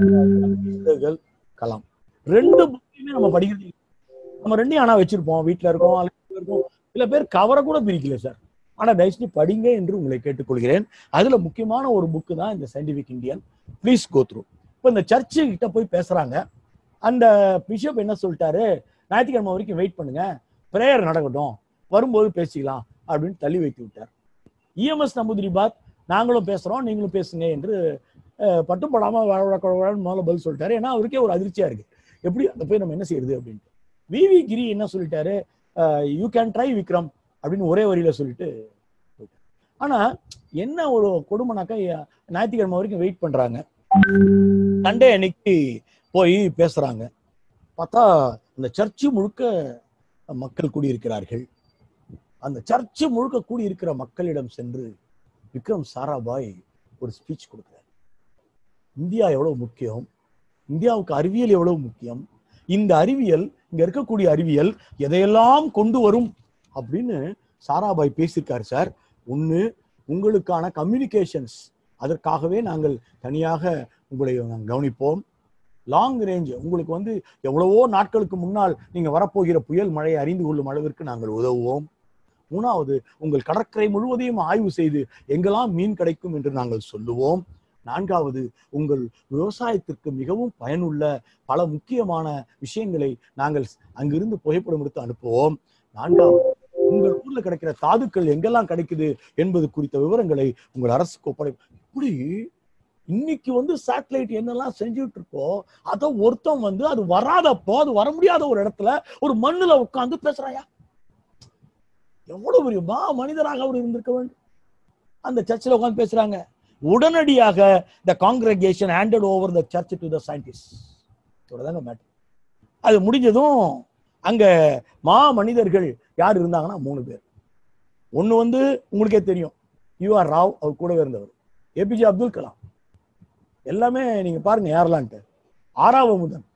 கலாம் ரெண்டு புக்கையுமே நம்ம படிக்கிறது நம்ம ரெண்டையும் ஆனா வச்சிருப்போம் வீட்டுல இருக்கோம் இருக்கோம் சில பேர் கவரை கூட பிரிக்கல சார் ஆனா தயவுசெய்து படிங்க என்று உங்களை கேட்டுக்கொள்கிறேன் அதுல முக்கியமான ஒரு புக்கு தான் இந்த scientific Indian please go through இப்போ இந்த சர்ச்சு கிட்ட போய் பேசுறாங்க அந்த பிஷப் என்ன சொல்லிட்டாரு ஞாயிற்றுக்கிழமை வரைக்கும் வெயிட் பண்ணுங்க பிரேயர் நடக்கட்டும் வரும்போது பேசிக்கலாம் அப்படின்னு தள்ளி வைத்து விட்டார் இஎம்எஸ் நம்பூதிரிபாத் நாங்களும் பேசுறோம் நீங்களும் பேசுங்க என்று அஹ், பட்டும் படாம வழ வழ வழ வழன்னு முதல்ல பதில் சொல்லிட்டாரு ஏன்னா அவருக்கே ஒரு அதிர்ச்சியா இருக்கு எப்படி அங்க போய் நம்ம என்ன செய்யறது அப்படின்ட்டு விவி கிரி என்ன சொல்லிட்டாரு யூ கேன் ட்ரை விக்ரம் அப்படின்னு ஒரே வரியில சொல்லிட்டு போயிட்டாரு. ஆனா என்ன ஒரு கொடுமைனாக்கா ய- ஞாயிற்றுக்கிழமை வரைக்கும் வெயிட் பண்றாங்க சண்டே அன்னைக்கு போய் பேசுறாங்க பார்த்தா அந்த சர்ச்சு முழுக்க மக்கள் கூடியிருக்கிறார்கள் அந்த சர்ச்சு முழுக்க கூடியிருக்கிற மக்களிடம் சென்று விக்ரம் சாராபாய் ஒரு ஸ்பீச் கொடுக்குறார் இந்தியா எவ்வளவு முக்கியம் இந்தியாவுக்கு அறிவியல் எவ்வளவு முக்கியம் இந்த அறிவியல் இங்க இருக்கக்கூடிய அறிவியல் எதையெல்லாம் கொண்டு வரும் அப்படின்னு சாராபாய் பேசியிருக்காரு சார் ஒண்ணு உங்களுக்கான கம்யூனிகேஷன்ஸ் அதற்காகவே நாங்கள் தனியாக உங்களை நாங்கள் கவனிப்போம் லாங் ரேஞ்ச் உங்களுக்கு வந்து எவ்வளவோ நாட்களுக்கு முன்னால் நீங்க வரப்போகிற புயல் மழையை அறிந்து கொள்ளும் அளவிற்கு நாங்கள் உதவுவோம் மூணாவது உங்கள் கடற்கரை முழுவதையும் ஆய்வு செய்து எங்கெல்லாம் மீன் கிடைக்கும் என்று நாங்கள் சொல்லுவோம் நான்காவது உங்கள் விவசாயத்திற்கு மிகவும் பயனுள்ள பல முக்கியமான விஷயங்களை நாங்கள் அங்கிருந்து புகைப்படம் எடுத்து அனுப்புவோம் நான்காவது உங்கள் ஊர்ல கிடைக்கிற தாதுக்கள் எங்கெல்லாம் கிடைக்குது என்பது குறித்த விவரங்களை உங்கள் அரசுக்கு ஒப்படை இப்படி இன்னைக்கு வந்து சேட்டலைட் என்னெல்லாம் செஞ்சுட்டு இருக்கோ அத ஒருத்தன் வந்து அது வராதப்போ அது வர முடியாத ஒரு இடத்துல ஒரு மண்ணுல உட்கார்ந்து பேசுறாயா எவ்வளவு பெரிய மா மனிதராக அவர் இருந்திருக்க வேண்டும் அந்த சர்ச்சில் உட்கார்ந்து பேசுறாங்க உடனடியாக the congregation handed over the church to the scientist இவ்வளவுதாங்க மேட்டர் அது முடிஞ்சதும் அங்க மா மனிதர்கள் யார் இருந்தாங்கன்னா மூணு பேர் ஒண்ணு வந்து உங்களுக்கே தெரியும் யூ ஆர் ராவ் அவர் கூடவே இருந்தவர் ஏபிஜே அப்துல் கலாம் எல்லாமே நீங்க பாருங்க யாரெல்லான்ட்டு ஆறாவது முதன்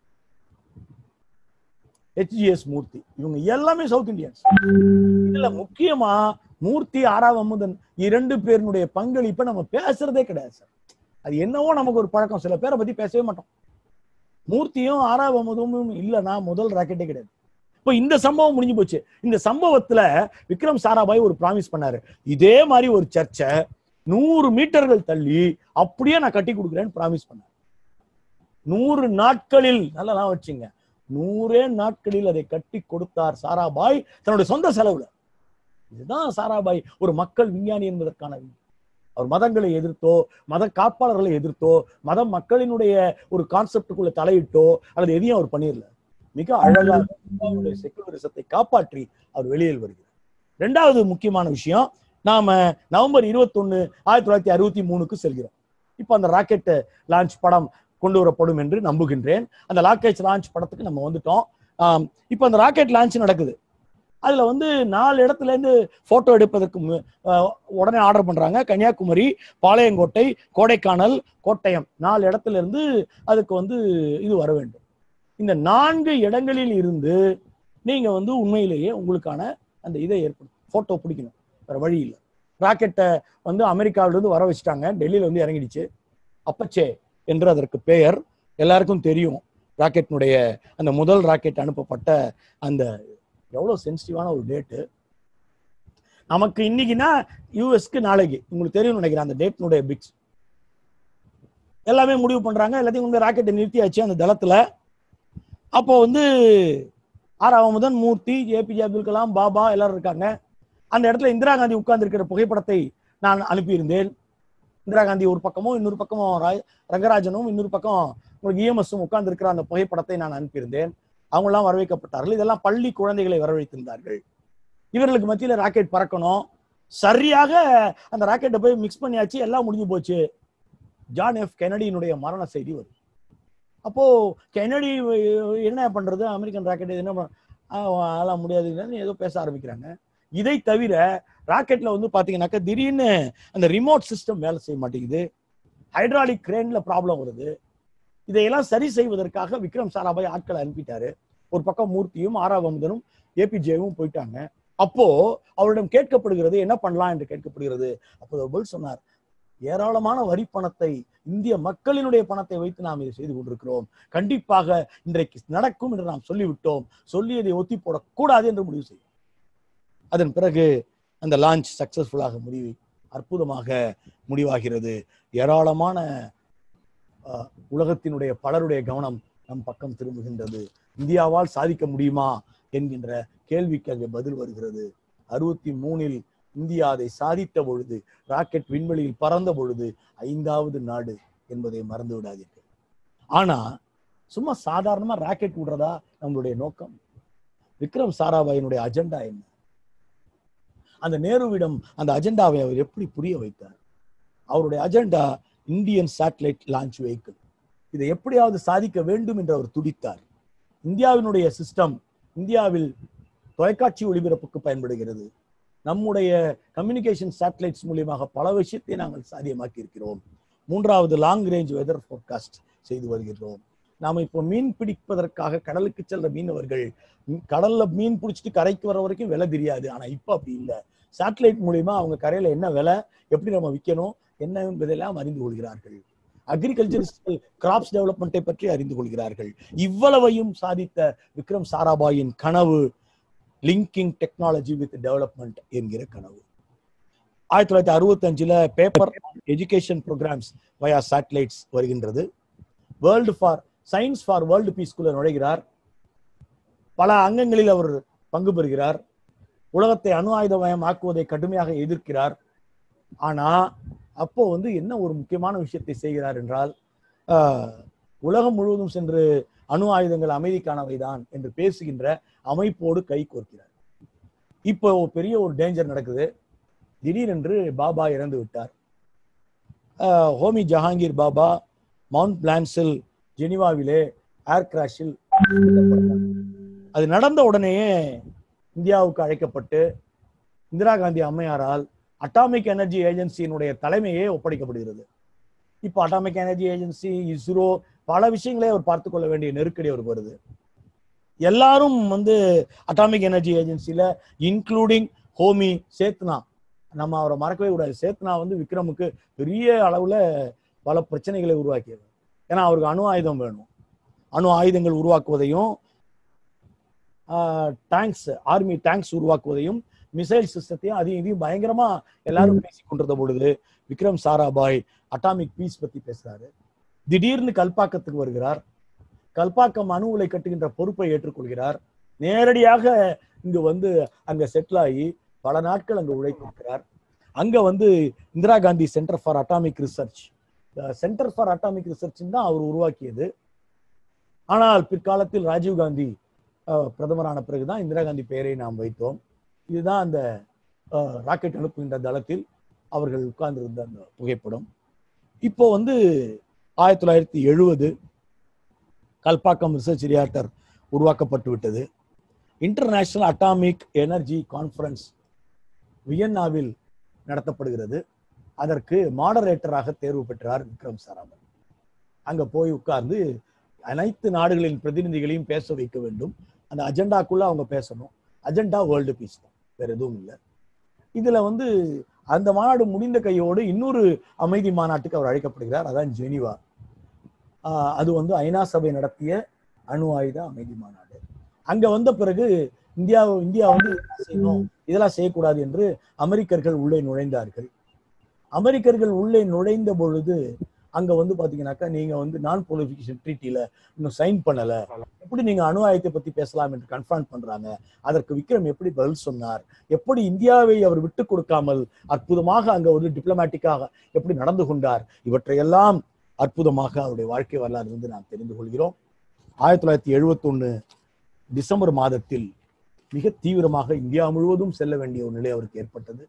ஹெச்ஜிஎஸ் மூர்த்தி இவங்க எல்லாமே சவுத் இந்தியன்ஸ் இதுல முக்கியமா மூர்த்தி ஆறாவது அமுதன் இரண்டு பேருடைய பங்களிப்பை நம்ம பேசுறதே கிடையாது சார் அது என்னவோ நமக்கு ஒரு பழக்கம் சில பேரை பத்தி பேசவே மாட்டோம் மூர்த்தியும் ஆறாவது அமுதமும் இல்லைன்னா முதல் ராக்கெட்டே கிடையாது இப்போ இந்த சம்பவம் முடிஞ்சு போச்சு இந்த சம்பவத்துல விக்ரம் சாராபாய் ஒரு ப்ராமிஸ் பண்ணாரு இதே மாதிரி ஒரு சர்ச்சை நூறு மீட்டர்கள் தள்ளி அப்படியே நான் கட்டி கொடுக்குறேன்னு ப்ராமிஸ் பண்ணார் நூறு நாட்களில் நல்லா வச்சுங்க நூறே நாட்களில் அதை கட்டி கொடுத்தார் சாராபாய் தன்னுடைய சொந்த செலவுல இதுதான் சாராபாய் ஒரு மக்கள் விஞ்ஞானி என்பதற்கான வி- அவர் மதங்களை எதிர்த்தோ மத காப்பாளர்களை எதிர்த்தோ மத மக்களினுடைய ஒரு கான்செப்டுக்குள்ள தலையிட்டோ அல்லது எதையும் அவர் பண்ணிடல மிக அழகாக அவருடைய செக்குலரிசத்தை காப்பாற்றி அவர் வெளியில் வருகிறார் ரெண்டாவது முக்கியமான விஷயம் நாம நவம்பர் 21 ஆயிரத்தி தொள்ளாயிரத்தி அறுபத்தி மூணுக்கு செல்கிறோம் இப்போ அந்த ராக்கெட் லான்ச் படம் கொண்டு வரப்படும் என்று நம்புகின்றேன் அந்த ராக்கெட் லான்ச் படத்துக்கு நம்ம வந்துட்டோம் ஆம், இப்போ அந்த ராக்கெட் லான்ச் நடக்குது அதுல வந்து நாலு இடத்துல இருந்து போட்டோ எடுப்பதற்கு மு- அஹ், உடனே ஆர்டர் பண்றாங்க கன்னியாகுமரி பாளையங்கோட்டை கோடைக்கானல் கோட்டயம் நாலு இடத்துல இருந்து அதுக்கு வந்து இது வர வேண்டும் இந்த நான்கு இடங்களில் இருந்து நீங்க வந்து உண்மையிலேயே உங்களுக்கான அந்த இதை ஏற்படும் போட்டோ பிடிக்கணும் வேற வழி இல்லை ராக்கெட்டை வந்து அமெரிக்காவில இருந்து வர வச்சுட்டாங்க டெல்லியில வந்து இறங்கிடுச்சு அப்பச்சே என்று அதற்கு பெயர் எல்லாருக்கும் தெரியும் ராக்கெட்டினுடைய அந்த முதல் ராக்கெட் அனுப்பப்பட்ட அந்த எவ்வளவு சென்சிட்டிவான ஒரு டேட்டு நமக்கு இன்னைக்குன்னா யூஎஸ்க்கு நாளைக்கு உங்களுக்கு தெரியும் நினைக்கிறேன் அந்த டேட்னுடைய பிக்ஸ் எல்லாமே முடிவு பண்றாங்க எல்லாத்தையும் கொண்டு ராக்கெட்டை நிறுத்தியாச்சு அந்த தளத்துல அப்போ வந்து ஆறாவது முதன் மூர்த்தி ஏபிஜே அப்துல் கலாம் பாபா எல்லாரும் இருக்காங்க அந்த இடத்துல இந்திரா காந்தி உட்கார்ந்து இருக்கிற புகைப்படத்தை நான் அனுப்பியிருந்தேன் இந்திரா காந்தி ஒரு பக்கமும் இன்னொரு பக்கமும் ரா- ரங்கராஜனும் இன்னொரு பக்கம் உங்களுக்கு இஎம்எஸும் உட்கார்ந்து இருக்கிற அந்த புகைப்படத்தை நான் அனுப்பியிருந்தேன் அவங்க எல்லாம் வரவேற்கப்பட்டார்கள் இதெல்லாம் பள்ளி குழந்தைகளை வரவழைத்திருந்தார்கள் இவர்களுக்கு மத்தியில ராக்கெட் பறக்கணும் சரியாக அந்த ராக்கெட்டை போய் மிக்ஸ் பண்ணியாச்சு எல்லாம் முடிஞ்சு போச்சு ஜான் எஃப் கெனடியினுடைய மரண செய்தி வருது அப்போ கெனடி என்ன பண்றது அமெரிக்கன் ராக்கெட் என்ன பண்ண- ஆ, அதெல்லாம் முடியாதுன்னு ஏதோ பேச ஆரம்பிக்கிறாங்க இதை தவிர ராக்கெட்ல வந்து பாத்தீங்கன்னாக்கா திடீர்னு அந்த ரிமோட் சிஸ்டம் வேலை செய்ய மாட்டேங்குது ஹைட்ராலிக் கிரேன்ல ப்ராப்ளம் வருது இதையெல்லாம் சரி செய்வதற்காக விக்ரம் சாராபாய் ஆட்களை அனுப்பிட்டாரு ஒரு பக்கம் மூர்த்தியும் ஆறாவமுதனும் ஏபிஜேவும் போயிட்டாங்க அப்போ அவரிடம் கேட்கப்படுகிறது என்ன பண்ணலாம் என்று கேட்கப்படுகிறது அப்போ அவர் பதில் சொன்னார் ஏராளமான வரி பணத்தை இந்திய மக்களினுடைய பணத்தை வைத்து நாம் இதை செய்து கொண்டிருக்கிறோம் கண்டிப்பாக இன்றைக்கு நடக்கும் என்று நாம் சொல்லிவிட்டோம் சொல்லியதை ஒத்தி போடக்கூடாது என்று முடிவு செய்யும் அதன் பிறகு அந்த லான்ச் சக்சஸ்ஃபுல்லாக முடிவு அற்புதமாக முடிவாகிறது ஏராளமான அஹ், உலகத்தினுடைய பலருடைய கவனம் நம் பக்கம் திரும்புகின்றது இந்தியாவால் சாதிக்க முடியுமா என்கின்ற கேள்விக்கு அங்கே பதில் வருகிறது அறுபத்தி மூணில் இந்தியா அதை சாதித்த பொழுது ராக்கெட் விண்வெளியில் பறந்த பொழுது ஐந்தாவது நாடு என்பதை மறந்து விடாதீர்கள் ஆனா சும்மா சாதாரணமா ராக்கெட் விடுறதா நம்மளுடைய நோக்கம் விக்ரம் சாராபாயினுடைய அஜெண்டா என்ன அந்த நேருவிடம் அந்த அஜெண்டாவை அவர் எப்படி புரிய வைத்தார் அவருடைய agenda Indian satellite launch vehicle இதை எப்படியாவது சாதிக்க வேண்டும் என்று அவர் துடித்தார் இந்தியாவினுடைய சிஸ்டம் இந்தியாவில் தொலைக்காட்சி ஒளிபரப்புக்கு பயன்படுகிறது நம்முடைய கம்யூனிகேஷன் சேட்டலைட்ஸ் மூலியமாக பல விஷயத்தை நாங்கள் சாத்தியமாக்கி இருக்கிறோம் மூன்றாவது லாங் ரேஞ்ச் வெதர் ஃபோர்காஸ்ட் செய்து வருகிறோம் நாம இப்போ மீன் பிடிப்பதற்காக கடலுக்கு செல்ற மீனவர்கள் ம், கடல்ல மீன் பிடிச்சிட்டு கரைக்கு வர வரைக்கும் விலை தெரியாது ஆனா இப்ப அப்படி இல்லை சேட்டலைட் மூலியமா அவங்க கரையில என்ன விலை எப்படி நம்ம விற்கணும் என்ன என்பதெல்லாம் அறிந்து கொள்கிறார்கள் அக்ரிகல்ச்சர் கிராப்ஸ் டெவலப்மெண்ட்டை பற்றி அறிந்து கொள்கிறார்கள் இவ்வளவையும் சாதித்த விக்ரம் சாராபாயின் கனவு லிங்கிங் டெக்னாலஜி வித் டெவலப்மெண்ட் என்கிற கனவு ஆயிரத்தி தொள்ளாயிரத்தி அறுபத்தஞ்சுல paper education programmes via satellites வருகின்றது world for science for world பீஸ்குள்ள நுழைகிறார் பல அங்கங்களில் அவர் பங்கு பெறுகிறார் உலகத்தை அணு ஆயுதமயம் ஆக்குவதை கடுமையாக எதிர்க்கிறார் ஆனா அப்போ வந்து என்ன ஒரு முக்கியமான விஷயத்தை செய்கிறார் என்றால் ஆஹ், உலகம் முழுவதும் சென்று அணு ஆயுதங்கள் அமைதிக்கானவைதான் என்று பேசுகின்ற அமைப்போடு கை கோர்க்கிறார் இப்போ ஒரு பெரிய ஒரு டேஞ்சர் நடக்குது திடீரென்று பாபா இறந்து விட்டார் ஆஹ், ஹோமி ஜஹாங்கீர் பாபா மவுண்ட் பிளான்சில் ஜெனிவாவிலே ஏர் கிராஷில் அது நடந்த உடனேயே இந்தியாவுக்கு அழைக்கப்பட்டு இந்திரா காந்தி அம்மையாரால் அட்டாமிக் எனர்ஜி ஏஜென்சியினுடைய தலைமையே ஒப்படைக்கப்படுகிறது இப்போ அட்டாமிக் எனர்ஜி ஏஜென்சி இஸ்ரோ பல விஷயங்களே அவர் பார்த்து கொள்ள வேண்டிய நெருக்கடி அவருக்கு வருது எல்லாரும் வந்து அட்டாமிக் எனர்ஜி ஏஜென்சில இன்க்ளூடிங் ஹோமி சேத்னா நம்ம அவரை மறக்கவே கூடாது சேத்னா வந்து விக்ரமுக்கு பெரிய அளவுல பல பிரச்சனைகளை உருவாக்கியது ஏன்னா அவருக்கு அணு ஆயுதம் வேணும் அணு ஆயுதங்கள் உருவாக்குவதையும் டேங்க்ஸ் ஆர்மி டேங்க்ஸ் உருவாக்குவதையும் மிசைல் சிஸ்டத்தையும் அதையும் இதையும் பயங்கரமா எல்லாரும் பேசிக் கொண்டிருந்த பொழுது விக்ரம் சாராபாய் அட்டாமிக் பீஸ் பத்தி பேசுறாரு திடீர்னு கல்பாக்கத்துக்கு வருகிறார் கல்பாக்கம் அணு உலை கட்டுகின்ற பொறுப்பை ஏற்றுக்கொள்கிறார் நேரடியாக இங்கு வந்து அங்க செட்டில் ஆகி பல நாட்கள் அங்க உழைத்திருக்கிறார் அங்க வந்து Indira Gandhi centre for atomic research centre for atomic research தான் அவர் உருவாக்கியது ஆனால் பிற்காலத்தில் ராஜீவ் காந்தி அஹ், பிரதமரான பிறகுதான் இந்திரா காந்தி பெயரை நாம் வைத்தோம் இதுதான் அந்த ராக்கெட் அனுப்புகின்ற தளத்தில் அவர்கள் உட்கார்ந்திருந்த அந்த புகைப்படம் இப்போ வந்து ஆயிரத்தி தொள்ளாயிரத்தி எழுபது கல்பாக்கம் ரிசர்ச் ரியாக்டர் உருவாக்கப்பட்டு விட்டது இன்டர்நேஷனல் அட்டாமிக் எனர்ஜி கான்ஃபரன்ஸ் வியன்னாவில் நடத்தப்படுகிறது அதற்கு மாடரேட்டராக தேர்வு பெற்றார் விக்ரம் சாராபாய் அங்க போய் உட்கார்ந்து அனைத்து நாடுகளின் பிரதிநிதிகளையும் பேச வைக்க வேண்டும் அந்த அஜெண்டாக்குள்ள அவங்க பேசணும் அஜெண்டா வேர்ல்டு பீஸ் தான் வேற எதுவும் இல்லை இதுல வந்து அந்த மாநாடு முடிந்த கையோடு இன்னொரு அமைதி மாநாட்டுக்கு அவர் அழைக்கப்படுகிறார் அதான் ஜெனிவா ஆஹ் அது வந்து ஐநா சபை நடத்திய அணு ஆயுத அமைதி மாநாடு அங்க வந்த பிறகு இந்தியா இந்தியா வந்து இதெல்லாம் செய்யணும் இதெல்லாம் செய்யக்கூடாது என்று அமெரிக்கர்கள் உள்ளே நுழைந்தார்கள் அமெரிக்கர்கள் உள்ளே நுழைந்த பொழுது அங்க வந்து பாத்தீங்கன்னாக்கா நீங்க வந்து நான் பொலிஃபிகேஷன் ட்ரீட்டில இன்னும் சைன் பண்ணல எப்படி நீங்க அணு ஆயுதத்தை பத்தி பேசலாம் என்று கன்ஃபார்ம் பண்றாங்க அதற்கு விக்ரம் எப்படி பதில் சொன்னார் எப்படி இந்தியாவை அவர் விட்டு கொடுக்காமல் அற்புதமாக அங்க ஒரு டிப்ளமேட்டிக்காக எப்படி நடந்து கொண்டார் இவற்றையெல்லாம் அற்புதமாக அவருடைய வாழ்க்கை வரலாறு இருந்து நாம் தெரிந்து கொள்கிறோம் ஆயிரத்தி தொள்ளாயிரத்தி எழுபத்தி டிசம்பர் மாதத்தில் மிக தீவிரமாக இந்தியா முழுவதும் செல்ல வேண்டிய ஒரு நிலை அவருக்கு ஏற்பட்டது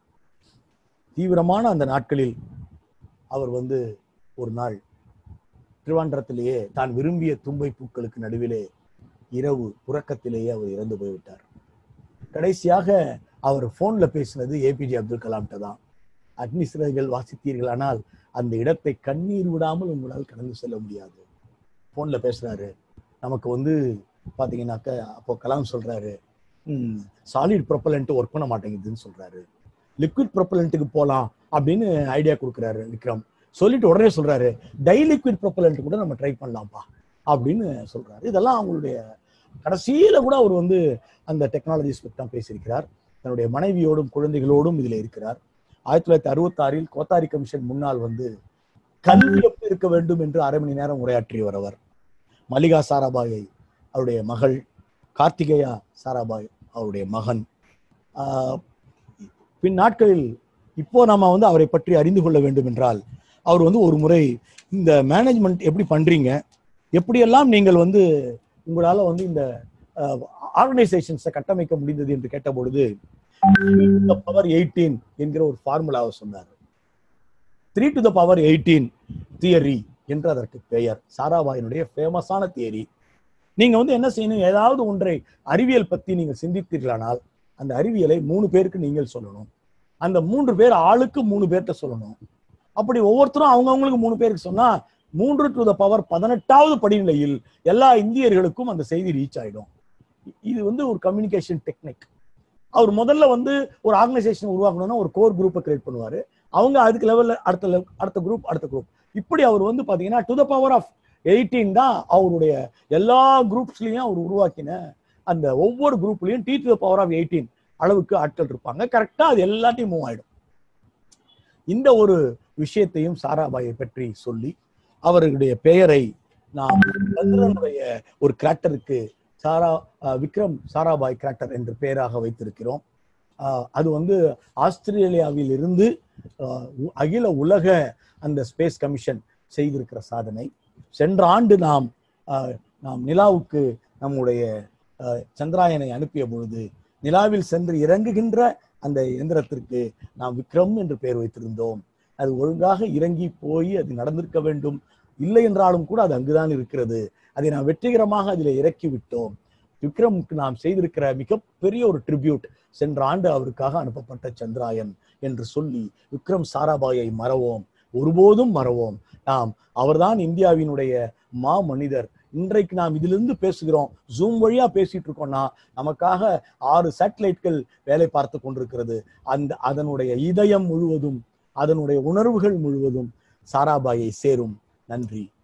தீவிரமான அந்த நாட்களில் அவர் வந்து ஒரு நாள் திருவாண்டரத்திலேயே தான் விரும்பிய தும்பை பூக்களுக்கு நடுவிலே இரவு உறக்கத்திலேயே அவர் இறந்து போய்விட்டார் கடைசியாக அவர் போன்ல பேசினது ஏபிஜே அப்துல் கலாம்கிட்ட தான் அக்னி சிறகுகள் வாசித்தீர்கள் ஆனால் அந்த இடத்தை கண்ணீர் விடாமல் உங்களால் கடந்து செல்ல முடியாது போன்ல பேசுறாரு நமக்கு வந்து பாத்தீங்கன்னாக்க அப்போ கலாம் சொல்றாரு சாலிட் ப்ரொப்பலண்ட் ஒர்க் பண்ண மாட்டேங்குதுன்னு சொல்றாரு லிக்விட் ப்ரொப்பலண்ட்டுக்கு போலாம் அப்படின்னு ஐடியா கொடுக்குறாரு விக்ரம் சொல்லிட்டு உடனே சொல்றாரு டை லிக்விட் ப்ரொப்பலண்ட் கூட நம்ம ட்ரை பண்ணலாம்ப்பா அப்படின்னு சொல்றாரு இதெல்லாம் அவங்களுடைய கடைசியில கூட அவர் வந்து அந்த டெக்னாலஜிஸ் பற்றி தான் பேசியிருக்கிறார் தன்னுடைய மனைவியோடும் குழந்தைகளோடும் இதுல இருக்கிறார் ஆயிரத்தி தொள்ளாயிரத்தி அறுபத்தி ஆறில் கோத்தாரி கமிஷன் முன்னால் வந்து கல்வி எப்படி இருக்க வேண்டும் என்று அரை மணி நேரம் உரையாற்றியவர் அவர் மல்லிகா சாராபாயை அவருடைய மகள் கார்த்திகேயா சாராபாய் அவருடைய மகன் ஆஹ் பின் நாட்களில் இப்போ நாம வந்து அவரை பற்றி அறிந்து கொள்ள வேண்டும் என்றால் அவர் வந்து ஒரு முறை இந்த மேனேஜ்மெண்ட் எப்படி பண்றீங்க எப்படியெல்லாம் நீங்கள் வந்து உங்களால வந்து இந்த ஆர்கனைசேஷன்ஸை கட்டமைக்க முடிந்தது என்று கேட்டபொழுது பவர் எயிட்டீன் என்கிற ஒரு ஃபார்முலாவை சொன்னார் three to the power eighteen theory என்று அதற்கு பெயர் சாராபாயினுடைய ஃபேமஸான தியரி நீங்க வந்து என்ன செய்யணும் ஏதாவது ஒன்றை அறிவியல் பத்தி நீங்க சிந்தித்தீர்களானால் அந்த அறிவியலை மூணு பேருக்கு நீங்கள் சொல்லணும் அந்த மூன்று பேர் ஆளுக்கு மூணு பேர்கிட்ட சொல்லணும் அப்படி ஒவ்வொருத்தரும் அவங்கவுங்களுக்கு மூணு பேருக்கு சொன்னா மூன்று டு த பவர் பதினெட்டாவது படிநிலையில் எல்லா இந்தியர்களுக்கும் அந்த செய்தி ரீச் ஆயிடும் இது வந்து ஒரு கம்யூனிகேஷன் டெக்னிக் அவர் முதல்ல வந்து ஒரு ஆர்கனைசேஷன் உருவாக்கணும்னா ஒரு கோர் குரூப்பை கிரியேட் பண்ணுவாரு அவங்க அதுக்கு லெவல்ல அடுத்த level- அடுத்த குரூப் அடுத்த குரூப் இப்படி அவர் வந்து பாத்தீங்கன்னா to the power of eighteen தான் அவருடைய எல்லா குரூப்ஸ்லயும் அவர் உருவாக்கின அந்த ஒவ்வொரு குரூப்லயும் T to the power of eighteen அளவுக்கு ஆட்கள் இருப்பாங்க கரெக்டா அது எல்லாத்தையும் மூவ் ஆயிடும் இந்த ஒரு விஷயத்தையும் சாராபாயை பற்றி சொல்லி அவர்களுடைய பெயரை நாம் சந்திரனுடைய ஒரு கிராக்டருக்கு சாரா அஹ், விக்ரம் சாராபாய் கிராக்டர் என்று பெயராக வைத்திருக்கிறோம் அஹ், அது வந்து ஆஸ்திரேலியாவில் இருந்து அஹ், உ- அகில உலக அந்த ஸ்பேஸ் கமிஷன் செய்திருக்கிற சாதனை சென்ற ஆண்டு நாம் அஹ், நாம் நிலாவுக்கு நம்முடைய அஹ், சந்திராயனை அனுப்பிய பொழுது நிலாவில் சென்று இறங்குகின்ற அந்த இயந்திரத்திற்கு நாம் விக்ரம் என்று பெயர் வைத்திருந்தோம் அது ஒழுங்காக இறங்கி போய் அது நடந்திருக்க வேண்டும் இல்லை என்றாலும் கூட அது அங்குதான் இருக்கிறது அதை நாம் வெற்றிகரமாக அதில் இறக்கி விட்டோம் விக்ரமுக்கு நாம் செய்திருக்கிற மிகப்பெரிய ஒரு ட்ரிபியூட் சென்ற ஆண்டு அவருக்காக அனுப்பப்பட்ட சந்திராயன் என்று சொல்லி விக்ரம் சாராபாயை மறவோம் ஒருபோதும் மறவோம் நாம் அவர்தான் இந்தியாவினுடைய மா மனிதர் இன்றைக்கு நாம் இதிலிருந்து பேசுகிறோம் ஜூம் வழியா பேசிட்டு இருக்கோம்னா நமக்காக ஆறு சேட்டலைட்கள் வேலை பார்த்து கொண்டிருக்கிறது அந்த அதனுடைய இதயம் முழுவதும் அதனுடைய உணர்வுகள் முழுவதும் சாராபாயை சேரும் நன்றி